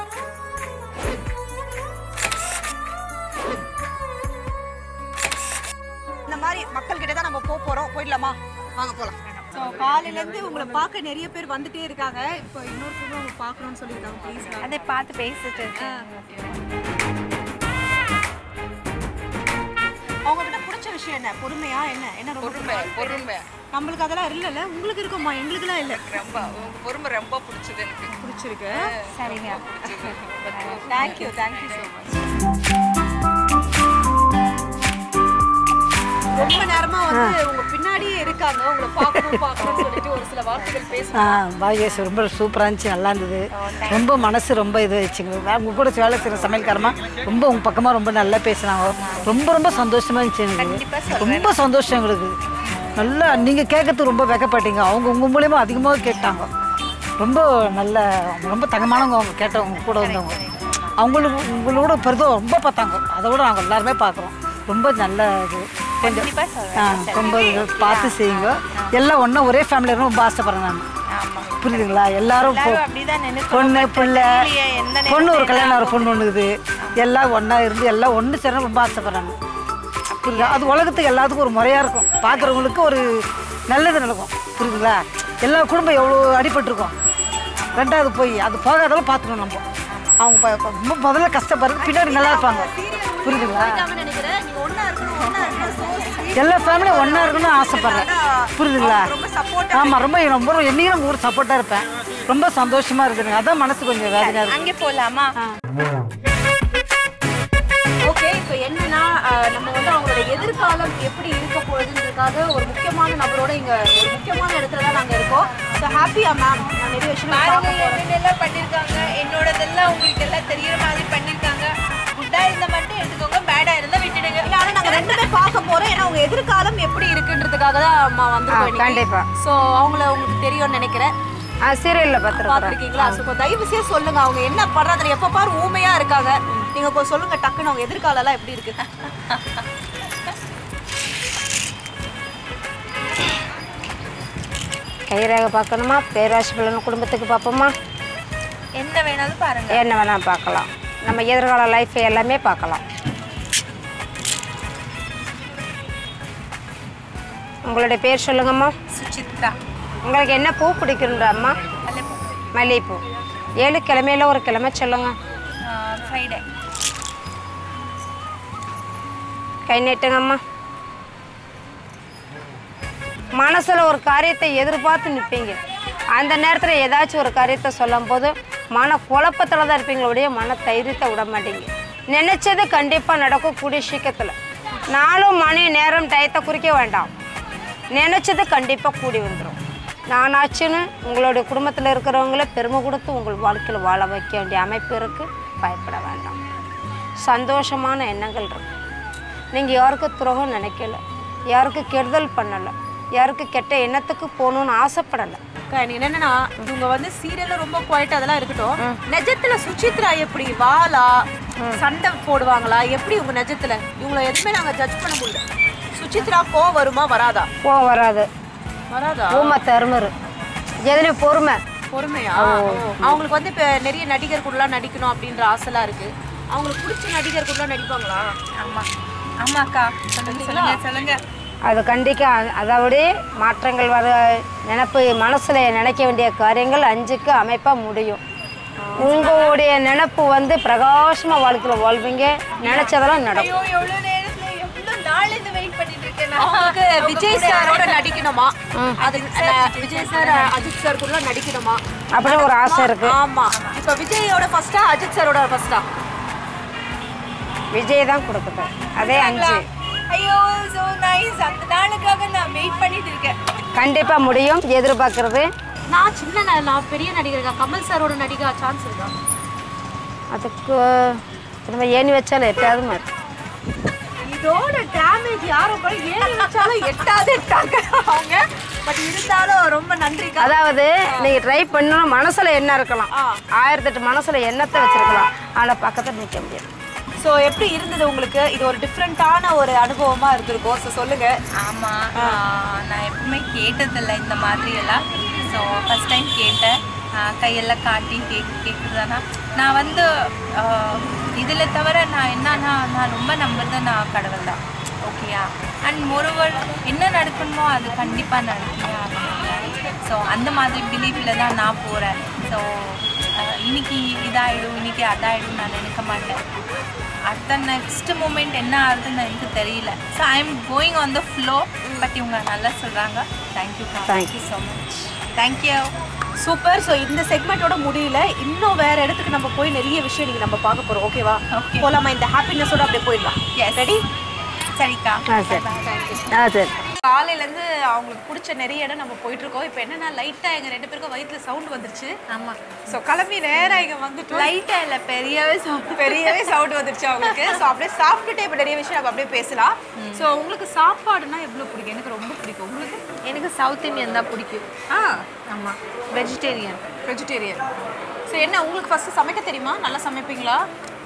இந்த மாதிரி மக்கள் கிட்ட தான் நம்ம போக போறோம் போயிடலாமா வாங்க போலாம் ஸோ காலையில இருந்து உங்களை பார்க்க நிறைய பேர் வந்துட்டே இருக்காங்க இப்போ இன்னொருத்தவங்க உங்களை பார்க்கணும்னு சொல்லியிருக்காங்க ப்ளீஸ் அதை பார்த்து பேசிட்டு அவங்க கிட்ட பிடிச்ச விஷயம் என்ன பொறுமையா என்ன என்ன ரொம்ப பொறுமை பொறுமை நம்மளுக்கு அதெல்லாம் இல்லைல்ல உங்களுக்கு இருக்குமா எங்களுக்குலாம் இல்லை ரொம்ப உங்க பொறுமை ரொம்ப பிடிச்சது எனக்கு பிடிச்சிருக்கு சரிங்க தேங்க்யூ தேங்க்யூ ஸோ மச் ரொம்ப நேரமா வந்து உங்க பின்னாடியே இருக்காங்க உங்களை பார்க்கணும் பார்க்கணும்னு சொல்லிட்டு ஒரு சில வார்த்தைகள் ஆ பேசுறாங்க பாகேஷ் ரொம்ப சூப்பராக இருந்துச்சு நல்லா இருந்தது ரொம்ப மனசு ரொம்ப இது வச்சுங்க உங்கள் கூட வேலை செய்கிற சமையல்காரமா ரொம்ப உங்கள் பக்கமாக ரொம்ப நல்லா பேசுனாங்க ரொம்ப ரொம்ப சந்தோஷமா இருந்துச்சு எனக்கு ரொம்ப சந்தோஷம் எங்களுக்கு நல்லா நீங்கள் கேட்கறதுக்கு ரொம்ப வெக்கப்பட்டீங்க அவங்க உங்கள் மூலியமா அதிகமாக கேட்டாங்க ரொம்ப நல்ல ரொம்ப தங்கமானவங்க அவங்க கேட்டவங்க கூட வந்தவங்க அவங்களுக்கு உங்களோட பெரிதும் ரொம்ப பார்த்தாங்க அதை விட நாங்கள் எல்லாருமே பார்க்குறோம் ரொம்ப நல்ல இது கொஞ்சம் ஆ ரொம்ப இது பார்த்து செய்யுங்க எல்லாம் ஒன்றா ஒரே ஃபேமிலியில் ரொம்ப ஆசைப்படுறேன் நான் புரியுதுங்களா எல்லாரும் பொ- அப்படிதான் நினைக்கிறோம். பொண்ணு பிள்ளை தெரியலையே, எந்த நேரத்துல பொண்ணு ஒரு கல்யாணம் ஒரு பொண்ணு ஒன்று இருக்குது எல்லாம் ஒன்றா இருந்து எல்லாம் ஒன்று சேர ரொம்ப ஆசைப்படுறாங்க புரியுதா அது உலகத்துக்கு எல்லாத்துக்கும் ஒரு முறையாக இருக்கும் பார்க்குறவங்களுக்கு ஒரு நல்லது நடக்கும் புரியுதுங்களா எல்லா குடும்பம் எவ்வளோ அடிபட்டிருக்கோம் ரெண்டாவது போய் அது போகாதெல்லாம் பார்த்துக்கணும் நம்ம அவங்க ப- ப- மு- முதல்ல கஷ்டப்படுறது பின்னாடி நல்லா இருப்பாங்க புரியுதுங்களா நினைக்கிறேன் நீங்க ஒண்ணா இருக்கணும் ஒண்ணா இருக்கணும் so sweet. எல்லா ஃபேமிலியும் ஒன்றா இருக்கணும்னு ஆசைப்பட்றேன் புரியுதுங்களா ரொம்ப support ஆமாம் ரொம்ப ரொம்ப என்னையும் உங்க கூட சப்போர்ட்டாக இருப்பேன் ரொம்ப சந்தோஷமா இருக்குதுங்க அதான் மனசு கொஞ்சம் வேதனையாக இருக்கு அங்கே போலாமா ஓகே இப்போ என்னன்னா அஹ், நம்ம வந்து அவங்களோட எதிர்காலம் எப்படி இருக்க போகுதுன்றதுக்காக ஒரு முக்கியமான நபரோட இங்க ஒரு முக்கியமான இடத்துல தான் நாங்க இருக்கோம் ஸோ ஹாப்பியா மேம் நான் நிறைய விஷயம் பாருங்க என்னென்னலாம் பண்ணிருக்காங்க என்னோடதெல்லாம் உங்களுக்கு எல்லாம் தெரியற மாதிரி பண்ணிருக்காங்க குட்டா இருந்தா மட்டும் எடுத்துக்கோங்க பேடா இருந்தா விட்டுடுங்க இல்ல ஆனா நாங்க ரெண்டுமே பார்க்க போறோம் ஏன்னா அவங்க எதிர்காலம் எப்படி இருக்குன்றதுக்காக தான் அம்மா வந்து கண்டிப்பா. ஸோ அவங்கள உங்களுக்கு தெரியும்னு நினைக்கிறேன் ஆ சீரியலில் பார்த்துருக்குறேன் பார்த்துருக்கீங்களா ஸோ இப்போ தயவு செய்து சொல்லுங்க அவங்க என்ன பண்றாங்க எப்போ பாரு ஊமையா இருக்காங்க நீங்க இப்போ சொல்லுங்க டக்குன்னு அவங்க எதிர்காலம் எல்லாம் எப்படி இருக்கு கைரேகை பார்க்கணுமா பேராசி பிள்ளைங்க குடும்பத்துக்கு பார்ப்போமா என்ன வேணாலும் பாருங்க என்ன வேணால் பார்க்கலாம் நம்ம எதிர்கால லைஃப் எல்லாமே பார்க்கலாம் உங்களுடைய பேர் சொல்லுங்கம்மா சுசித்ரா உங்களுக்கு என்ன பூ பிடிக்குன்ற அம்மா மல்லிகைப்பூ ஏழு கிழமையில ஒரு கிழமை சொல்லுங்க ஃப்ரைடே கை நீட்டுங்கம்மா மனசில் ஒரு காரியத்தை எதிர்பார்த்து நிற்பீங்க அந்த நேரத்தில் ஏதாச்சும் ஒரு காரியத்தை சொல்லும் போது மன குழப்பத்தில் தான் இருப்பீங்களுடைய மன தைரியத்தை விட மாட்டீங்க நினைச்சது கண்டிப்பாக நடக்கும் கூடிய சீக்கிரத்தில் நாளும் மணி நேரம் டயத்தை குறிக்க வேண்டாம் நினச்சது கண்டிப்பாக கூடி வந்துடும் நானாச்சுன்னு உங்களுடைய குடும்பத்தில் இருக்கிறவங்கள பெருமை கொடுத்து உங்கள் வாழ்க்கையில் வாழ வைக்க வேண்டிய அமைப்பு இருக்குது பயப்பட வேண்டாம் சந்தோஷமான எண்ணங்கள் இருக்கு நீங்கள் யாருக்கும் துரோகம் நினைக்கல யாருக்கு கெடுதல் பண்ணலை யாருக்கு கெட்ட எண்ணத்துக்கு போகணுன்னு ஆசைப்படலை அக்கா, எனக்கு என்னன்னா இவங்க வந்து சீரியல்ல ரொம்ப குவாய்ட் அதெல்லாம் இருக்கட்டும் நிஜத்துல சுசித்ரா எப்படி வாளா சண்டை போடுவாங்களா எப்படி இவங்க நிஜத்துல இவங்கள எதுவுமே நாங்க ஜட்ஜ் பண்ண முடியல சுசித்ரா கோவம் வருமா வராதா போ வராது வராதா ஊமை தருமரு எதுலையும் பொறுமை பொறுமையா அவங்களுக்கு வந்து இப்ப நிறைய நடிகர் கூடலாம் நடிக்கணும் அப்படின்ற ஆசைலாம் இருக்கு அவங்களுக்கு பிடிச்ச நடிகர் கூடலாம் நடிப்பாங்களா ஆமா ஆமாக்கா சொல்லுங்க சொல்லுங்க சொல்லுங்க அது கண்டிக்க அதாவது மாற்றங்கள் வர நினப்பு மனசில் நினைக்க வேண்டிய காரியங்கள் அஞ்சுக்கு அமைப்பாக முடியும் உங்களுடைய நினப்பு வந்து பிரகாசமாக வாழ்க்கையில் வாழ்வீங்க நினச்சதெல்லாம் நடக்கும் ஐயோ எவ்வளவு நேரத்துல எவ்வளவு நாள் இருந்து வெயிட் பண்ணிட்டு இருக்கேன் நான். அவங்களுக்கு விஜய் சாரோட நடிக்கணுமா அது அஹ், விஜய் சார் அஜித் சார் கூட நடிக்கணுமா அப்படின்னு ஒரு ஆசை இருக்கு ஆமா இப்ப விஜயோட ஃபர்ஸ்டா அஜித் சாரோட ஃபர்ஸ்டா விஜய் தான் கொடுக்குது அதே அஞ்சு ஐயோ சோ நைஸ் அந்த நாளுக்காக நான் வெயிட் பண்ணிட்டு இருக்கேன் கண்டிப்பாக முடியும் எதிர்பார்க்கறது நான் சின்ன ந- நான் பெரிய நடிகர் கமல் சாரோட நடிகா சான்ஸ் இருக்கா அதுக்கு திரும்ப ஏணி வச்சாலும் எப்பயாவது மாதிரி இதோட டேமேஜ் யாரும் கூட ஏறி வச்சாலும் எட்டாவது எட்டாங்க அவங்க பட் இருந்தாலும் ரொம்ப நன்றிக்கா அதாவது நீங்க ட்ரை பண்ணணும் மனசுல என்ன இருக்கலாம் ஆயிரத்தெட்டு மனசுல எண்ணத்தை வச்சிருக்கலாம் ஆனா பக்கத்துல நிக்க முடியாது ஸோ எப்படி இருந்தது உங்களுக்கு இது ஒரு டிஃப்ரெண்ட்டான ஒரு அனுபவமா இருந்திருக்கும் ஸோ சொல்லுங்க ஆமா ஆஹ், நான் எப்பவுமே கேட்டதில்லை இந்த மாதிரி எல்லாம் ஸோ ஃபஸ்ட் டைம் கேட்டேன் ஆஹ், கையெல்லாம் காட்டி கேக் கேட்குறதுனா நான் வந்து இதில் தவிர நான் என்னன்னா நான் ரொம்ப நம்புறது நான் கடவுள் தான் ஓகேயா அண்ட் மொரோவர் என்ன நடக்கணுமோ அது கண்டிப்பாக நடக்கும் ஸோ அந்த மாதிரி பிலீஃபில் தான் நான் போகிறேன் ஸோ இன்னைக்கு இதாயிடும் இன்னைக்கு அதாயிடும் நான் நினைக்க மாட்டேன் அடுத்த நெக்ஸ்ட் மூமெண்ட் என்ன ஆகுதுன்னு எனக்கு தெரியல so I am going on the flow but இவங்க நல்லா சொல்கிறாங்க thank you thank you so much thank you super so இந்த செக்மெண்ட்டோட முடியல இன்னும் வேற இடத்துக்கு நம்ம போய் நிறைய விஷயம் நீங்க நம்ம பார்க்க போறோம் ஓகேவா Okay. போலாமா இந்த ஹாப்பினஸோட அப்படியே போயிடலாம் எஸ் ரெடி சரிக்கா ஆ சரி ஆ சரி காலையிலேருந்து அவங்களுக்கு பிடிச்ச நிறைய இடம் நம்ம போயிட்டு இருக்கோம் இப்போ என்னன்னா லைட்டாக எங்கள் ரெண்டு பேருக்கும் வயிற்றுல சவுண்ட் வந்துருச்சு ஆமாம் ஸோ கிளம்பி நேராக இங்கே வந்துட்டு லைட்டாக இல்லை பெரியவே சாப்பிட்டு பெரியவே சவுண்ட் வந்துருச்சு அவங்களுக்கு ஸோ அப்படியே சாப்பிட்டுட்டே இப்போ நிறைய விஷயம் நம்ம அப்படியே பேசலாம் ஸோ உங்களுக்கு சாப்பாடுனா எவ்வளோ பிடிக்கும் எனக்கு ரொம்ப பிடிக்கும் உங்களுக்கு எனக்கு சவுத் இந்தியன் தான் பிடிக்கும் ஆ ஆமாம் வெஜிடேரியன் வெஜிடேரியன் ஸோ என்ன உங்களுக்கு ஃபஸ்ட்டு சமைக்க தெரியுமா நல்லா சமைப்பீங்களா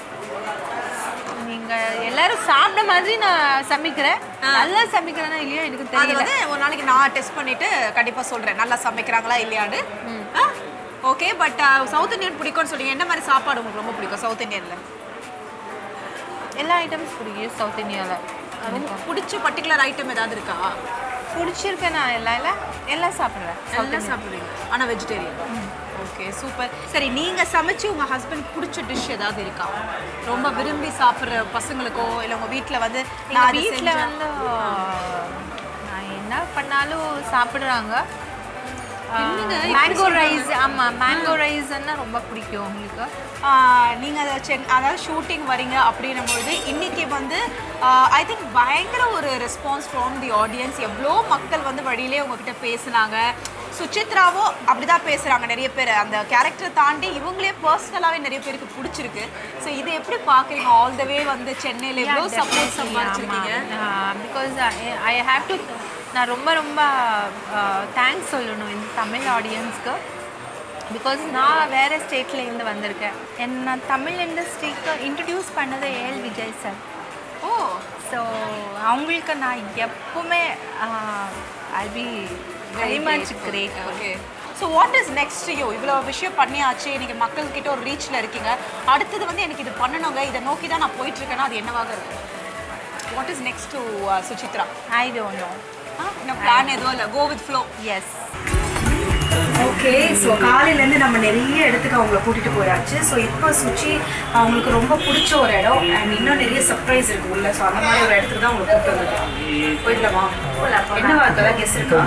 நீங்கள் எல்லாரும் சாப்பிட மாதிரி நான் சமைக்கிறேன் நல்லா சமைக்கிறேன்னா இல்லையோ எனக்கு அது தெரியல வந்து ஒரு நாளைக்கு நான் டெஸ்ட் பண்ணிட்டு கண்டிப்பா சொல்றேன் நல்லா சமைக்கிறாங்களா இல்லையான்னு ஓகே பட் சவுத் இந்தியன் பிடிக்கும்னு சொன்னீங்க என்ன மாதிரி சாப்பாடு உங்களுக்கு ரொம்ப பிடிக்கும் சவுத் இந்தியன்ல எல்லா ஐட்டம்ஸ் பிடிக்கும் சவுத் இந்தியாவில் ரொம்ப பிடிச்ச பர்டிகுலர் ஐட்டம் ஏதாவது இருக்கா பிடிச்சிருக்கேன் நான் எல்லாம் எல்லாம் எல்லாம் சாப்பிடுவேன் எல்லாம் சாப்பிடுவீங்க ஆனா வெஜிடேரியன் ஓகே சூப்பர் சரி நீங்க சமைச்சு உங்க ஹஸ்பண்ட் பிடிச்ச டிஷ் ஏதாவது இருக்கா ரொம்ப விரும்பி சாப்பிடுற பசங்களுக்கோ இல்ல உங்க வீட்ல வந்து நான் எங்கள் அது வீட்டில் செஞ்சேன். வந்து நான் என்ன பண்ணாலும் சாப்பிடுறாங்க மேங்கோ ரைஸ் ஆமாம் மேங்கோ ரைஸ்ன்னா ரொம்ப பிடிக்கும் உங்களுக்கு ஆஹ் நீங்க அதை சென் அதாவது ஷூட்டிங் வரீங்க அப்படின்னும் பொழுது இன்னைக்கு வந்து ஐ திங்க் பயங்கர ஒரு ரெஸ்பான்ஸ் ஃப்ரம் தி ஆடியன்ஸ் எவ்வளோ மக்கள் வந்து வழியிலே உங்ககிட்ட பேசுனாங்க சுசித்ராவோ அப்படிதான் பேசுறாங்க நிறைய பேர் அந்த கேரக்டர் தாண்டி இவங்களே பர்சனலாகவே நிறைய பேருக்கு பிடிச்சிருக்கு ஸோ இது எப்படி பார்க்குறீங்க ஆல் த வே வந்து சென்னையில் எவ்வளோ சப்போர்ட் சம்பாதிச்சிருக்கீங்க பிகாஸ் ஐ ஹாவ் டு நான் ரொம்ப ரொம்ப தேங்க்ஸ் சொல்லணும் இந்த தமிழ் ஆடியன்ஸ்க்கு பிகாஸ் நான் வேறு ஸ்டேட்லேருந்து வந்திருக்கேன் என் நான் தமிழ் இண்டஸ்ட்ரிக்கு இன்ட்ரடியூஸ் பண்ணது A L Vijay sir oh so அவங்களுக்கு நான் எப்பவுமே I be very much great okay so what is next you இவ்வளோ விஷயம் பண்ணியாச்சு இன்னைக்கு மக்கள்கிட்ட ஒரு ரீச்சில் இருக்கீங்க அடுத்தது வந்து எனக்கு இது பண்ணணுங்க இதை நோக்கி தான் நான் போயிட்டு இருக்கேன்னா அது என்னவாக இருக்கும் what is next to Suchitra I don't know இன்னும் பிளான் எதுவும் இல்லை go with flow yes okay so காலையிலேருந்து நம்ம நிறைய இடத்துக்கு அவங்கள கூட்டிகிட்டு போயாச்சு ஸோ இப்போ சுச்சி அவங்களுக்கு ரொம்ப பிடிச்ச ஒரு இடம் அண்ட் இன்னும் நிறைய சர்ப்ரைஸ் இருக்கு உள்ள ஸோ அந்த மாதிரி ஒரு இடத்துக்கு தான் அவங்களை கூப்பிட்டு வந்தது போயிடலாமா என்னவா இருக்கதான் கெஸ் இருக்கா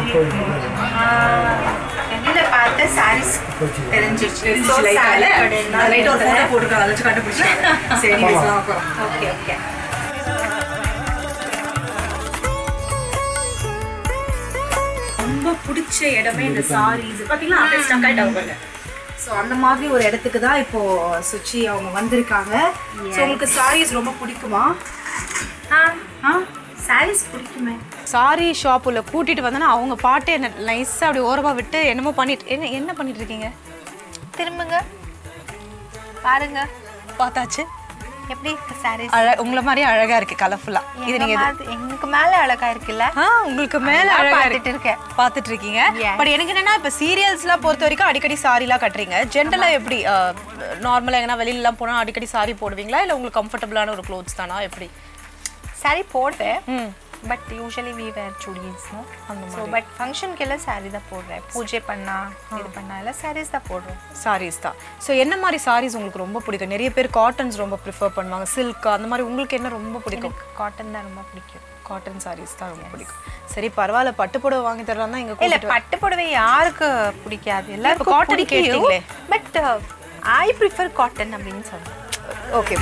வெளியில் பார்த்த சாரீஸ் தெரிஞ்சிருச்சு தெரிஞ்சிச்சு லைட்டால லைட்டாக ஒரு ஃபோட்டோ போட்டுருக்காங்க அதை வச்சு கண்டுபிடிச்சாங்க சரி ஓகே ஓகே ரொம்ப பிடிச்ச இடமே இந்த சாரீஸ் பார்த்தீங்களா அப்படியே ஸ்டக் ஆகிட்டாங்க ஸோ அந்த மாதிரி ஒரு இடத்துக்கு தான் இப்போ சுச்சி அவங்க வந்திருக்காங்க ஸோ உங்களுக்கு சாரீஸ் ரொம்ப பிடிக்குமா ஆ சாரீஸ் பிடிக்குமே சாரி ஷாப்புல கூட்டிட்டு வந்தேன்னா அவங்க பாட்டு என்ன நைஸாக அப்படி ஓரமாக விட்டு என்னமோ பண்ணிட்டு என்ன என்ன பண்ணிட்டு இருக்கீங்க திரும்புங்க பாருங்க பார்த்தாச்சு எப்படி இருக்கு சாரீஸ் அழ உங்களை மாதிரியே அழகா இருக்கு கலர்ஃபுல்லா இது நீங்க எது- எங்களுக்கு மேல அழகா இருக்குல்ல ஆ உங்களுக்கு மேல நான் அழகா பார்த்துட்டு இருக்கு இருக்கேன். பார்த்துட்டு இருக்கீங்க Yes. பட் எனக்கு என்னன்னா இப்ப சீரியல்ஸ்லாம் பொறுத்த வரைக்கும் அடிக்கடி சாரிலாம் கட்டுறீங்க ஜென்ரலா எப்படி நார்மலா எங்கன்னா வெளியிலலாம் போனா அடிக்கடி சாரி போடுவீங்களா இல்ல உங்களுக்கு கம்ஃபர்டபுளான ஒரு க்ளோத்ஸ் தானா எப்படி சாரி போடுவேன் ம் but usually we wear chudis no so but ஃபங்க்ஷனுக்கு எல்லாம் சாரி தான் போடுறேன் பூஜை பண்ணா இது பண்ணா எல்லாம் சாரீஸ் தான் போடுறோம் சாரீஸ் தான் ஸோ என்ன மாதிரி சாரீஸ் உங்களுக்கு ரொம்ப பிடிக்கும் நிறைய பேர் காட்டன்ஸ் ரொம்ப ப்ரிஃபர் பண்ணுவாங்க சில்க் அந்த மாதிரி உங்களுக்கு என்ன ரொம்ப பிடிக்கும் காட்டன் தான் ரொம்ப பிடிக்கும் காட்டன் சாரீஸ் தான் ரொம்ப பிடிக்கும் சரி பரவாயில்ல பட்டு புடவை வாங்கி தரலாம் தான் இங்க இல்ல கூட்டிட்டு பட்டு புடவை யாருக்கு பிடிக்காது எல்லாருக்கும் cotton cotton கேட்டீங்களே. பட் ஐ ப்ரிஃபர் காட்டன் அப்படின்னு சொல்றேன் ஓகே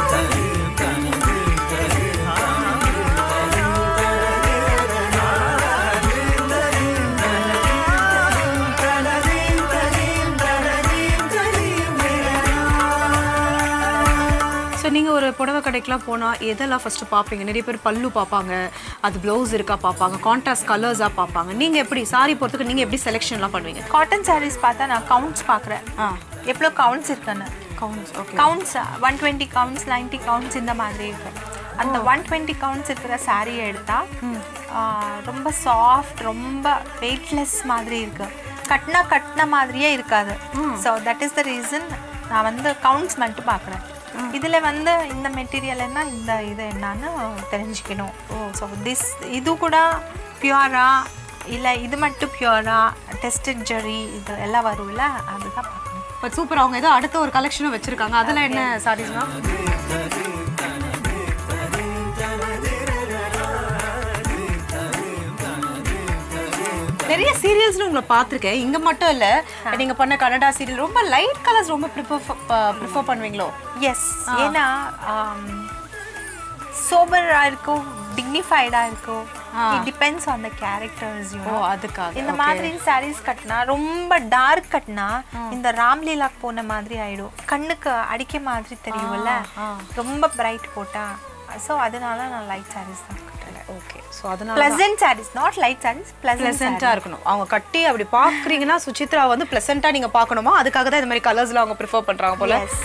ஸோ நீங்கள் ஒரு புடவை கடைக்கெலாம் போனால் எதெல்லாம் ஃபஸ்ட்டு பார்ப்பீங்க நிறைய பேர் பல்லு பார்ப்பாங்க அது ப்ளவுஸ் இருக்கா பார்ப்பாங்க கான்ட்ராஸ்ட் கலர்ஸாக பார்ப்பாங்க நீங்கள் எப்படி சாரி பொறுத்துக்கு நீங்கள் எப்படி செலெக்ஷன்லாம் பண்ணுவீங்க காட்டன் சாரீஸ் பார்த்தா நான் கவுண்ட்ஸ் பார்க்குறேன் ஆ எவ்வளோ கவுண்ட்ஸ் இருக்குன்னு counts okay counts one twenty counts ninety counts இந்த மாதிரி இருக்கு அந்த ஒன் டுவெண்ட்டி கவுண்ட்ஸ் இருக்கிற சாரியை எடுத்தா ஆ, ரொம்ப சாஃப்ட் ரொம்ப வெயிட்லெஸ் மாதிரி இருக்கு கட்டினா கட்டின மாதிரியே இருக்காது so that is the reason நான் வந்து கவுண்ட்ஸ் மட்டும் பார்க்குறேன் இதில் வந்து இந்த மெட்டீரியல் என்ன இந்த இது என்னன்னு தெரிஞ்சுக்கணும் ஸோ திஸ் இது கூட பியூரா இல்லை இது மட்டும் பியூரா டெஸ்டட் ஜெரி இது எல்லாம் வரும்ல அதுதான் பார்க்கணும் பட் சூப்பர் அவங்க ஏதோ அடுத்த ஒரு கலெக்ஷனும் வச்சிருக்காங்க அதெல்லாம் என்ன சாரீஸ்லாம் நிறைய சீரியல்ஸ்ல உங்களை பார்த்துருக்கேன் இங்க மட்டும் இல்ல நீங்க பண்ண கன்னடா சீரியல் ரொம்ப லைட் கலர்ஸ் ரொம்ப ப்ரிஃபர் ப்ரிஃபர் பண்ணுவீங்களோ எஸ் ஏன்னா சோபராக இருக்கும் டிக்னிஃபைடாக இருக்கும் it depends on the characters ஓ அதுக்காக இந்த மாதிரி சாரீஸ் கட்டினா ரொம்ப டார்க் கட்டினா இந்த ராம்லீலாக்கு போன மாதிரி ஆயிடும் கண்ணுக்கு அடிக்க மாதிரி தெரியும்ல ரொம்ப பிரைட் போட்டா ஸோ அதனால நான் லைட் சாரீஸ் தான் கட்டுறேன் ஓகே ஸோ அதனால pleasant saris not light saris pleasant ப்ளசண்ட்டாக இருக்கணும் அவங்க கட்டி அப்படி பார்க்குறீங்கன்னா சுசித்ரா வந்து ப்ளசண்ட்டாக நீங்கள் பார்க்கணுமா அதுக்காக தான் இந்த மாதிரி கலர்ஸ்லாம் அவங்க ப்ரிஃபர் பண்ணுறாங்க போல எஸ்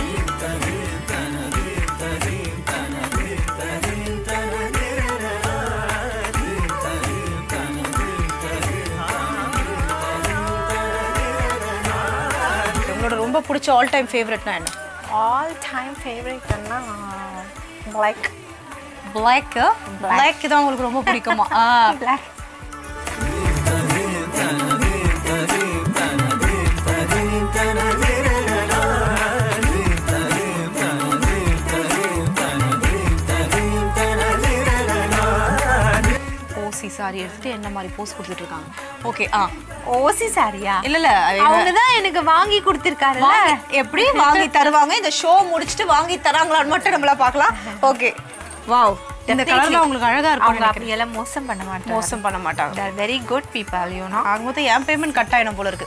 உங்களோட ரொம்ப பிடிச்ச ஆல் டைம் ஃபேவரட்னா என்ன ஆல் டைம் ஃபேவரட்னா பிளாக் பிளாக் பிளாக் தான் உங்களுக்கு ரொம்ப பிடிக்குமா ஆ பிளாக் ஓசி சாரி எடுத்துட்டு என்ன மாதிரி போஸ் கொடுத்துட்டு இருக்காங்க ஓகே ஆ ஓசி சாரியா இல்ல இல்ல அவங்க தான் எனக்கு வாங்கி கொடுத்துருக்காருல்ல வாங்கி- எப்படி வாங்கி தருவாங்க இந்த ஷோ முடிச்சிட்டு வாங்கி தராங்களான்னு மட்டும் நம்மள பார்க்கலாம் ஓகே வாவ் இந்த கலர்ல உங்களுக்கு அழகா இருக்கும் அவங்க அப்படியெல்லாம் மோசம் பண்ண மாட்டாங்க மோசம் பண்ண மாட்டாங்க they are very good people you know ஆக மொத்தம் என் பேமெண்ட் கட் ஆயிடும் போல இருக்கு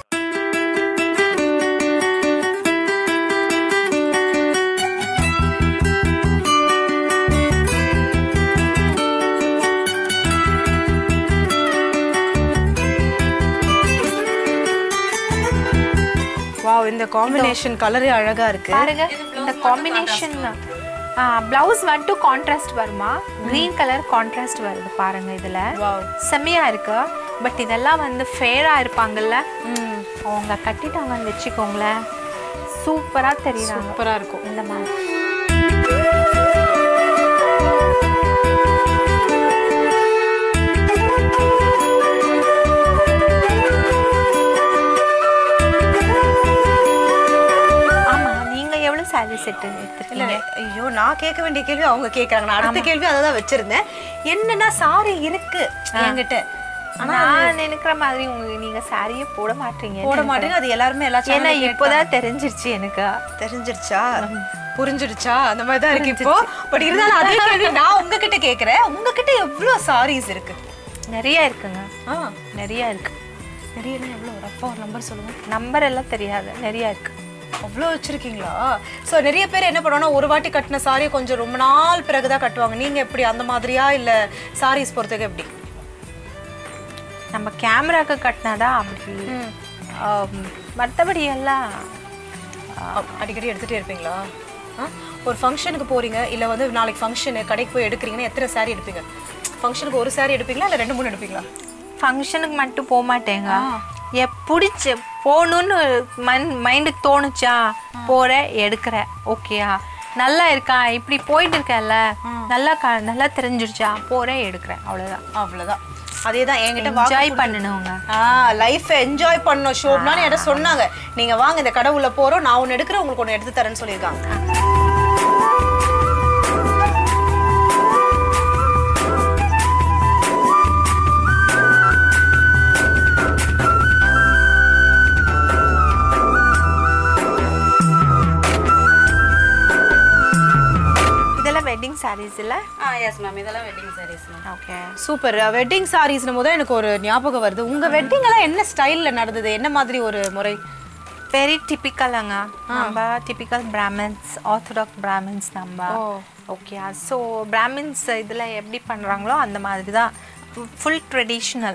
வாவ் இந்த காம்பினேஷன் கலரே அழகா இருக்கு பாருங்க இந்த காம்பினேஷன் பிளவுஸ் மட்டும் கான்ட்ராஸ்ட் வருமா green கலர் கான்ட்ராஸ்ட் வருது பாருங்க இதுல செம்மையா இருக்கு பட் இதெல்லாம் வந்து ஃபேரா இருப்பாங்கல்ல அவங்க கட்டிட்டாங்கன்னு வச்சுக்கோங்களேன் சூப்பரா தெரியுறாங்க சூப்பரா இருக்கும் இந்த மாதிரி ஆமா நீங்க எவ்வளவு சாரி செட் இல்ல எடுத்துருக்கீங்க ஐயோ நான் கேட்க வேண்டிய கேள்வி அவங்க கேக்குறாங்க நான் அடுத்த கேள்வி அதை தான் வச்சிருந்தேன் என்னன்னா சாரி இருக்கு என்கிட்ட நான் நினைக்கிற மாதிரி உங்க நீங்க சாரியே போட மாட்டீங்க போட மாட்டேங்க அது எல்லாருமே எல்லா ஏன்னா சேனல்ல இப்போதான் தெரிஞ்சிருச்சு எனக்கு தெரிஞ்சிருச்சா புரிஞ்சிடுச்சா அந்த மாதிரி தான் இருக்கு இப்போ பட் இருந்தாலும் அதே கேள்வி நான் உங்ககிட்ட கேக்குறேன் உங்ககிட்ட எவ்வளவு சாரீஸ் இருக்கு நிறைய இருக்குங்க ஆ நிறைய இருக்கு நிறைய எவ்வளோ ரஃபா ஒரு நம்பர் சொல்லுங்க நம்பர் எல்லாம் தெரியாது நிறைய இருக்கு அவ்வளோ வச்சிருக்கீங்களா ஸோ நிறைய பேர் என்ன பண்ணுவாங்கன்னா ஒரு வாட்டி கட்டின சாரியை கொஞ்சம் ரொம்ப நாள் பிறகு தான் கட்டுவாங்க நீங்க எப்படி அந்த மாதிரியா இல்ல சாரீஸ் பொறுத்தவரைக்கும் எப்படி நம்ம கேமராக்கு கட்டினாதான் அப்படி ஆம், மற்றபடி எல்லாம் அப்- அடிக்கடி எடுத்துட்டே இருப்பீங்களா ஆ? ஒரு ஃபங்க்ஷனுக்கு போறீங்க இல்ல வந்து நாளைக்கு ஃபங்க்ஷனு கடைக்கு போய் எடுக்கிறீங்கன்னா எத்தனை saree எடுப்பீங்க ஃபங்க்ஷனுக்கு ஒரு saree எடுப்பீங்களா இல்ல ரெண்டு மூணு எடுப்பீங்களா ஃபங்க்ஷனுக்கு மட்டும் போக மாட்டேங்க எ பிடிச்ச போகணுன்னு மைண்ட் மைண்டுக்கு தோணுச்சா போற எடுக்கிற ஓகேயா நல்லா இருக்கா இப்படி போயிட்டு இருக்கல நல்லா க நல்லா தெரிஞ்சிருச்சா போறேன் எடுக்கிறேன் அவ்வளோதான் அவ்வளவுதான் அதே தான் என்கிட்ட என்ஜாய் பண்ணணுங்க ஆ லைஃப்பை என்ஜாய் பண்ணணும் ஷோப்னான்னு என்கிட்ட சொன்னாங்க நீங்க வாங்க இந்த கடை உள்ள போறோம் நான் ஒன்று எடுக்கிறேன் உங்களுக்கு ஒன்று எடுத்து தரேன்னு சொல்லியிருக்காங்க இதெல்லாம் வெட்டிங் சாரீஸ் இல்ல ஆ எஸ் மேம் இதெல்லாம் wedding saris ma'am okay super wedding சாரீஸ்னும் போது எனக்கு ஒரு ஞாபகம் வருது உங்க வெட்டிங் எல்லாம் என்ன ஸ்டைல்ல நடந்தது என்ன மாதிரி ஒரு முறை வெரி டிபிக்கலாங்க நம்ம டிபிக்கல் பிராமின்ஸ் ஆர்த்தடாக்ஸ் பிராமின்ஸ் நம்ம ஓகே ஸோ பிராமின்ஸ் இதில் எப்படி பண்ணுறாங்களோ அந்த மாதிரி தான் ஃபுல் ட்ரெடிஷ்னல்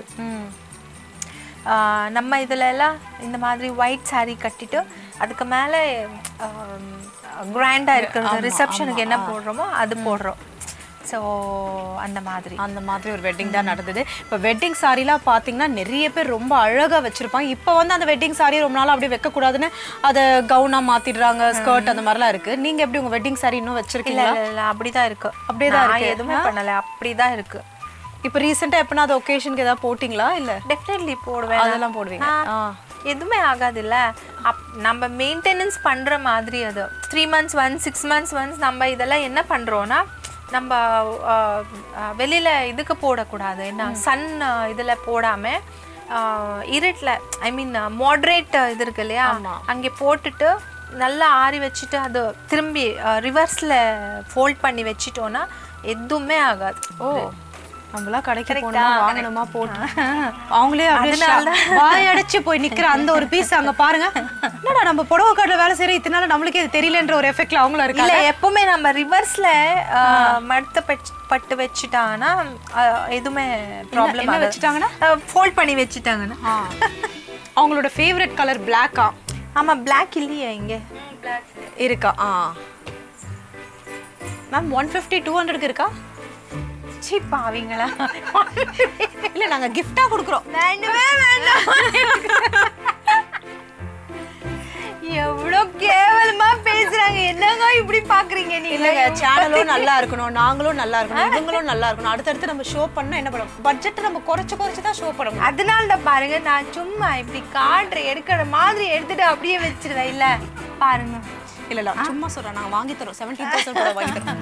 நம்ம இதில் எல்லாம் இந்த மாதிரி ஒயிட் saree கட்டிட்டு அதுக்கு மேலே கிராண்டாக இருக்கிறது ரிசப்ஷனுக்கு என்ன போடுறோமோ அது போடுறோம் ஸோ அந்த மாதிரி அந்த மாதிரி ஒரு வெட்டிங் தான் நடந்தது இப்போ வெட்டிங் சாரிலாம் பார்த்தீங்கன்னா நிறைய பேர் ரொம்ப அழகா வச்சிருப்பாங்க இப்போ வந்து அந்த வெட்டிங் சாரி ரொம்ப நாள் அப்படியே வைக்கக்கூடாதுன்னு அதை கவுனா மாத்திடுறாங்க ஸ்கர்ட் அந்த மாதிரிலாம் இருக்கு நீங்க எப்படி உங்க வெட்டிங் சாரி இன்னும் இல்லை வச்சிருக்கீங்களா இல்லை இல்லை அப்படி தான் இருக்கு அப்படியே தான் நான் இருக்கு. எதுவுமே பண்ணலை அப்படி தான் இருக்கு இப்போ ரீசெண்டாக எப்பனா அது ஒகேஷனுக்கு ஏதாவது போட்டிங்களா இல்ல டெஃபினெட்லி போடுவேன் அதெல்லாம் போடுவீங்க ஆ, எதுவுமே ஆகாது இல்ல அப் நம்ம மெயின்டெனன்ஸ் பண்ற மாதிரி அது three months once six months once நம்ம இதெல்லாம் என்ன பண்றோம்னா நம்ம ஆ, ஆ, வெளியில இதுக்கு போடக்கூடாது என்ன சன் இதுல போடாம ஆ, இருட்டில் ஐ மீன் மாட்ரேட் இது இருக்கு இல்லையா அங்கே போட்டுட்டு நல்லா ஆறி வச்சுட்டு அது திரும்பி ரிவர்ஸ்ல ஃபோல்ட் பண்ணி வச்சிட்டோம்னா எதுவுமே ஆகாது ஓ நம்மளா கடைக்கு போனோமா வாங்கணுமா போட்டு அவங்களே அப்படியே வாய் அடைச்சு போய் நிக்கிற அந்த ஒரு பீஸ் அங்க பாருங்க என்னடா நம்ம புடவை கடையில் வேலை செய்யற இத்தனை நாள் நம்மளுக்கே இது தெரியலன்ற ஒரு எஃபெக்ட்ல அவங்களும் இல்ல இருக்காங்க எப்பவுமே நம்ம ரிவர்ஸ்ல மடுத்த பச்சு- பட்டு வச்சுட்டாங்கன்னா அஹ், எதுவுமே ப்ராப்ளம் என்ன வச்சுட்டாங்கன்னா? ஃபோல்ட் பண்ணி வச்சுட்டாங்கன்னா அவங்களோட ஃபேவரட் கலர் பிளாக்கா ஆமா Black இல்லையே இங்க இருக்கா ஆ மேம் ஒன் ஃபிஃப்டி டூ ஹண்ட்ரட்க்கு இருக்கா சீ பாவீங்களா இல்ல நாங்க கிஃப்டா கொடுக்குறோம் வேண்டவே வேண்டாம் எவ்வளோ கேவலமா பேசுறாங்க என்னங்க இப்படி பாக்குறீங்க நீங்க இல்லைங்க சேனலும் நல்லா இருக்கணும் நாங்களும் நல்லா இருக்கணும் இவங்களும் நல்லா இருக்கணும் அடுத்தடுத்து நம்ம ஷோ பண்ணா என்ன பண்ணுவோம் பட்ஜெட் நம்ம குறைச்சு குறைச்சு தான் ஷோ பண்ண முடியும் அதனால தான் பாருங்க நான் சும்மா இப்படி காட்டுற எடுக்கிற மாதிரி எடுத்துட்டு அப்படியே வச்சிருவேன் இல்ல பாருங்க இல்ல இல்ல சும்மா சொல்றேன் நாங்க வாங்கி தரோம் செவன்டீன் தௌசண்ட் வாங்கி தரோம்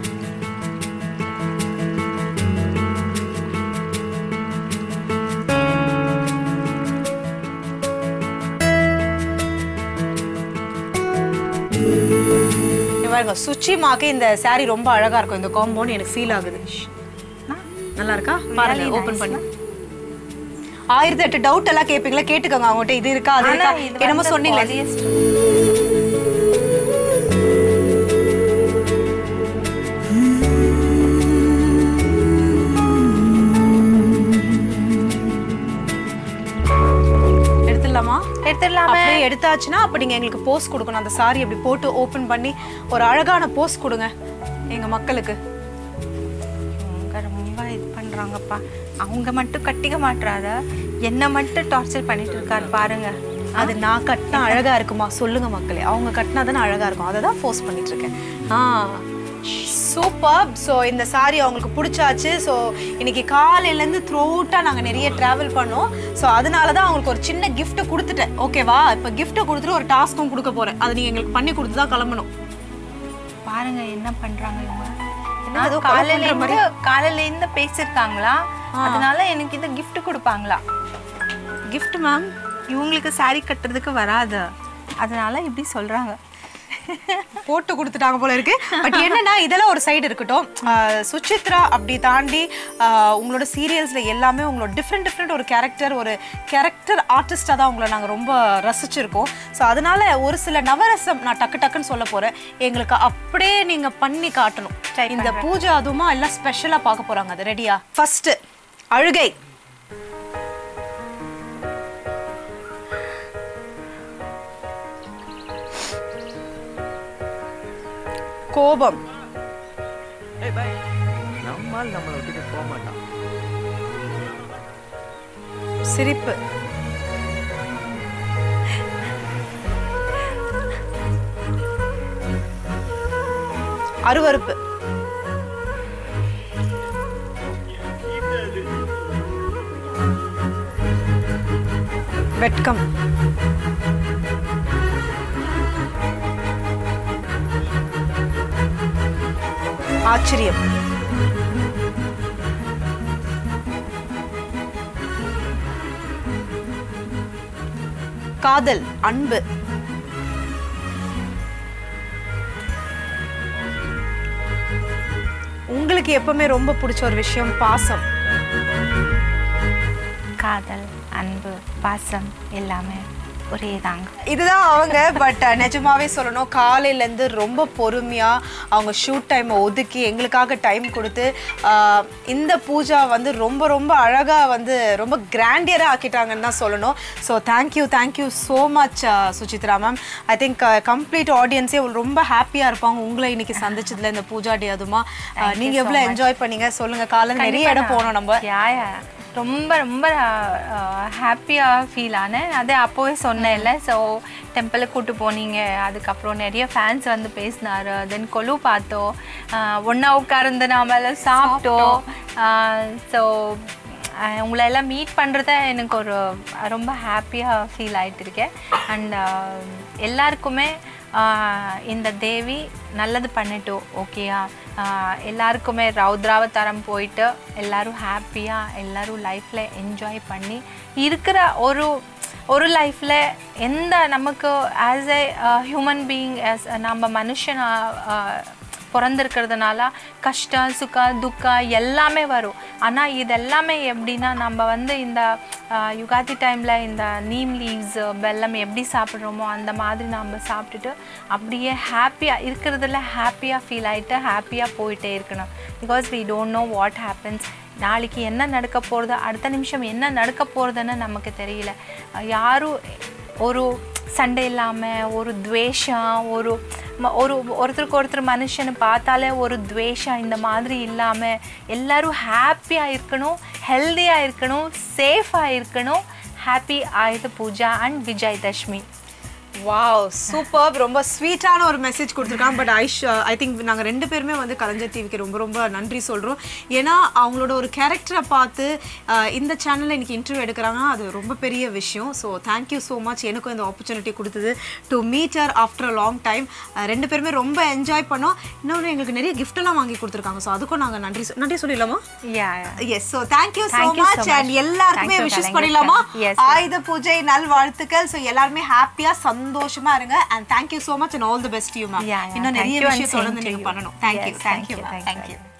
இங்க பாருங்க சுச்சிமாக்கு இந்த saree ரொம்ப அழகா இருக்கும் இந்த காம்போன்னு எனக்கு ஃபீல் ஆகுது நல்லா இருக்கா பாருங்க ஓபன் பண்ணி ஆயிரத்தி எட்டு டவுட் எல்லாம் கேட்பீங்களா கேட்டுக்கோங்க அவங்ககிட்ட இது இருக்கா அது இருக்கா இது என்னமோ வந்து சொன்னீங்களே polyester. எடுத்துடலாமா எடுத்துடலாமே அப்படியே எடுத்தாச்சுன்னா அப்ப நீங்க எங்களுக்கு போஸ்ட் கொடுக்கணும் அந்த சாரி அப்படி போட்டு ஓபன் பண்ணி ஒரு அழகான போஸ்ட் கொடுங்க எங்க மக்களுக்கு அவங்க ரொம்ப இது பண்றாங்கப்பா அவங்க மட்டும் கட்டிக்க மாட்றாத என்ன மட்டும் டார்ச்சர் பண்ணிட்டு இருக்காரு பாருங்க அது நான் கட்டினா அழகா இருக்குமா சொல்லுங்க மக்களே அவங்க கட்டினா தானே அழகா இருக்கும் அதை தான் ஃபோர்ஸ் பண்ணிட்டு இருக்கேன் ஆ சூப்பர் ஸோ இந்த சாரி அவங்களுக்கு பிடிச்சாச்சு ஸோ இன்னைக்கு காலையிலேருந்து த்ரோட்டாக நாங்கள் நிறைய ட்ராவல் பண்ணோம் ஸோ அதனால தான் அவங்களுக்கு ஒரு சின்ன gift கொடுத்துட்டேன் ஓகேவா இப்போ gift கொடுத்துட்டு ஒரு டாஸ்க்கும் கொடுக்க போகிறேன் அது நீங்கள் எங்களுக்கு பண்ணி கொடுத்து தான் கிளம்பணும் பாருங்க என்ன பண்றாங்க இவங்க என்ன ஏதோ கொலை காலையில பண்ற மாதிரி? இருந்து காலையில இருந்து பேசிருக்காங்களா அதனால எனக்கு இந்த gift கொடுப்பாங்களா gift மேம் இவங்களுக்கு saree கட்டுறதுக்கு வராது அதனால இப்படி சொல்றாங்க போட்டு கொடுத்துட்டாங்க போல இருக்கு பட் என்னன்னா இதெல்லாம் ஒரு சைடு இருக்கட்டும் ஆஹ் சுசித்ரா அப்படி தாண்டி ஆஹ் உங்களோட சீரியல்ஸ்ல எல்லாமே உங்களோட டிஃப்ரெண்ட் டிஃப்ரெண்ட் ஒரு கேரக்டர் ஒரு கேரக்டர் ஆர்டிஸ்டாக தான் உங்களை நாங்கள் ரொம்ப ரசிச்சிருக்கோம் ஸோ அதனால ஒரு சில நவரசம் நான் டக்கு டக்குன்னு சொல்ல போறேன் எங்களுக்கு அப்படியே நீங்க பண்ணி காட்டணும் இந்த பூஜை அதுவுமா எல்லாம் ஸ்பெஷலாக பார்க்க போறாங்க அது ரெடியா ஃபர்ஸ்ட் அழுகை கோபம் நம்மால் நம்மளை விட்டுட்டு போக மாட்டான் சிரிப்பு அருவருப்பு வெட்கம் ஆச்சரியம் காதல் அன்பு உங்களுக்கு எப்பவுமே ரொம்ப பிடிச்ச ஒரு விஷயம் பாசம் காதல் அன்பு பாசம் எல்லாமே ஒரே தாங்க இதுதான் அவங்க பட் நிஜமாவே சொல்லணும் காலையில இருந்து ரொம்ப பொறுமையா அவங்க ஷூட் டைமை ஒதுக்கி எங்களுக்காக டைம் கொடுத்து ஆஹ், இந்த பூஜா வந்து ரொம்ப ரொம்ப அழகா வந்து ரொம்ப கிராண்டியரா ஆக்கிட்டாங்கன்னு தான் சொல்லணும் so thank you thank you so much Suchitra ma'am I think complete ஆடியன்ஸே ரொம்ப ஹாப்பியா இருப்பாங்க உங்களை இன்னைக்கு சந்திச்சதுல இந்த பூஜா டே அதுமா ஆஹ், நீங்க எவ்வளவு என்ஜாய் பண்ணீங்க சொல்லுங்க காலையில் நிறைய இடம் போனோம் நம்ம யா யா ரொம்ப ரொம்ப ஹாப்பியாக ஃபீல் ஆனேன் அதே அப்போவே சொன்னேன்ல ஸோ டெம்பிளுக்கு கூட்டு போனீங்க அதுக்கப்புறம் நிறைய ஃபேன்ஸ் வந்து பேசினாரு தென் கொலு பார்த்தோம் ஒன்றா உட்கார்ந்து நாம சாப்பிட்டோம் ஸோ உங்களை எல்லாம் மீட் பண்ணுறத எனக்கு ஒரு ரொம்ப ஹாப்பியாக ஃபீல் ஆயிட்டு இருக்கேன் அண்ட் எல்லாருக்குமே ஆஹ் இந்த தேவி நல்லது பண்ணட்டும் ஓகேயா ஆஹ் எல்லாருக்குமே ரௌத்ராவதாரம் போயிட்டு எல்லாரும் ஹாப்பியாக எல்லாரும் லைஃப்பில் என்ஜாய் பண்ணி இருக்கிற ஒரு ஒரு லைஃப்பில் எந்த நமக்கு as a human being as நம்ம மனுஷனாக பிறந்திருக்கிறதுனால கஷ்டம் சுகம் துக்கம் எல்லாமே வரும் ஆனால் இது எல்லாமே எப்படின்னா நம்ம வந்து இந்த ஆஹ், யுகாதி டைமில் இந்த நீம் லீவ்ஸ் வெல்லம் எப்படி சாப்பிட்றோமோ அந்த மாதிரி நம்ம சாப்பிட்டுட்டு அப்படியே ஹாப்பியாக இருக்கிறதுல ஹாப்பியாக ஃபீல் ஆகிட்டு ஹாப்பியாக போயிட்டே இருக்கணும் because we don't know what happens நாளைக்கு என்ன நடக்க போகிறது அடுத்த நிமிஷம் என்ன நடக்க போகிறதுன்னு நமக்கு தெரியல அஹ் யாரும் ஒரு சண்டை இல்லாமல் ஒரு துவேஷம் ஒரு ம- ஒரு ஒருத்தருக்கு ஒருத்தர் மனுஷனை பார்த்தாலே ஒரு துவேஷம் இந்த மாதிரி இல்லாமல் எல்லாரும் ஹாப்பியாக இருக்கணும் ஹெல்த்தியாக இருக்கணும் சேஃபாக இருக்கணும் happy Ayudha Puja and Vijayadashami wow super ரொம்ப ஸ்வீட்டான ஒரு மெசேஜ் கொடுத்துருக்காங்க பட் ஐஷ் ஐ திங்க் நாங்கள் ரெண்டு பேருமே வந்து கலைஞர் டிவிக்கு ரொம்ப ரொம்ப நன்றி சொல்கிறோம் ஏன்னா அவங்களோட ஒரு கேரக்டரை பார்த்து அஹ், இந்த சேனலில் இன்னைக்கு இன்டர்வியூ எடுக்கிறாங்கன்னா அது ரொம்ப பெரிய விஷயம் ஸோ தேங்க்யூ ஸோ மச் எனக்கும் இந்த ஆப்பர்ச்சுனிட்டி கொடுத்தது to meet her after a long time ரெண்டு பேருமே ரொம்ப என்ஜாய் பண்ணோம் இன்னொன்று எங்களுக்கு நிறைய gift எல்லாம் வாங்கி கொடுத்துருக்காங்க ஸோ அதுக்கும் நாங்கள் நன்றி சொ- நன்றி சொல்லிடலாமா yeah yes so thank you so Thank you so much much. And எல்லாருக்குமே Thank you, விஷஸ் கலைஞர் பண்ணிடலாமா sir. Yes, ஆயுத பூஜை நல்வாழ்த்துக்கள் ஸோ எல்லாருமே ஹாப்பியா சந்தோஷமா இருங்க and thank you so much and all the best you ma'am Yeah, yeah. இன்னும் Thank நிறைய you and விஷயம் same தொடர்ந்து to நீங்க you. பண்ணணும் thank you Yes, thank you thank you, ma'am thank you. Thank you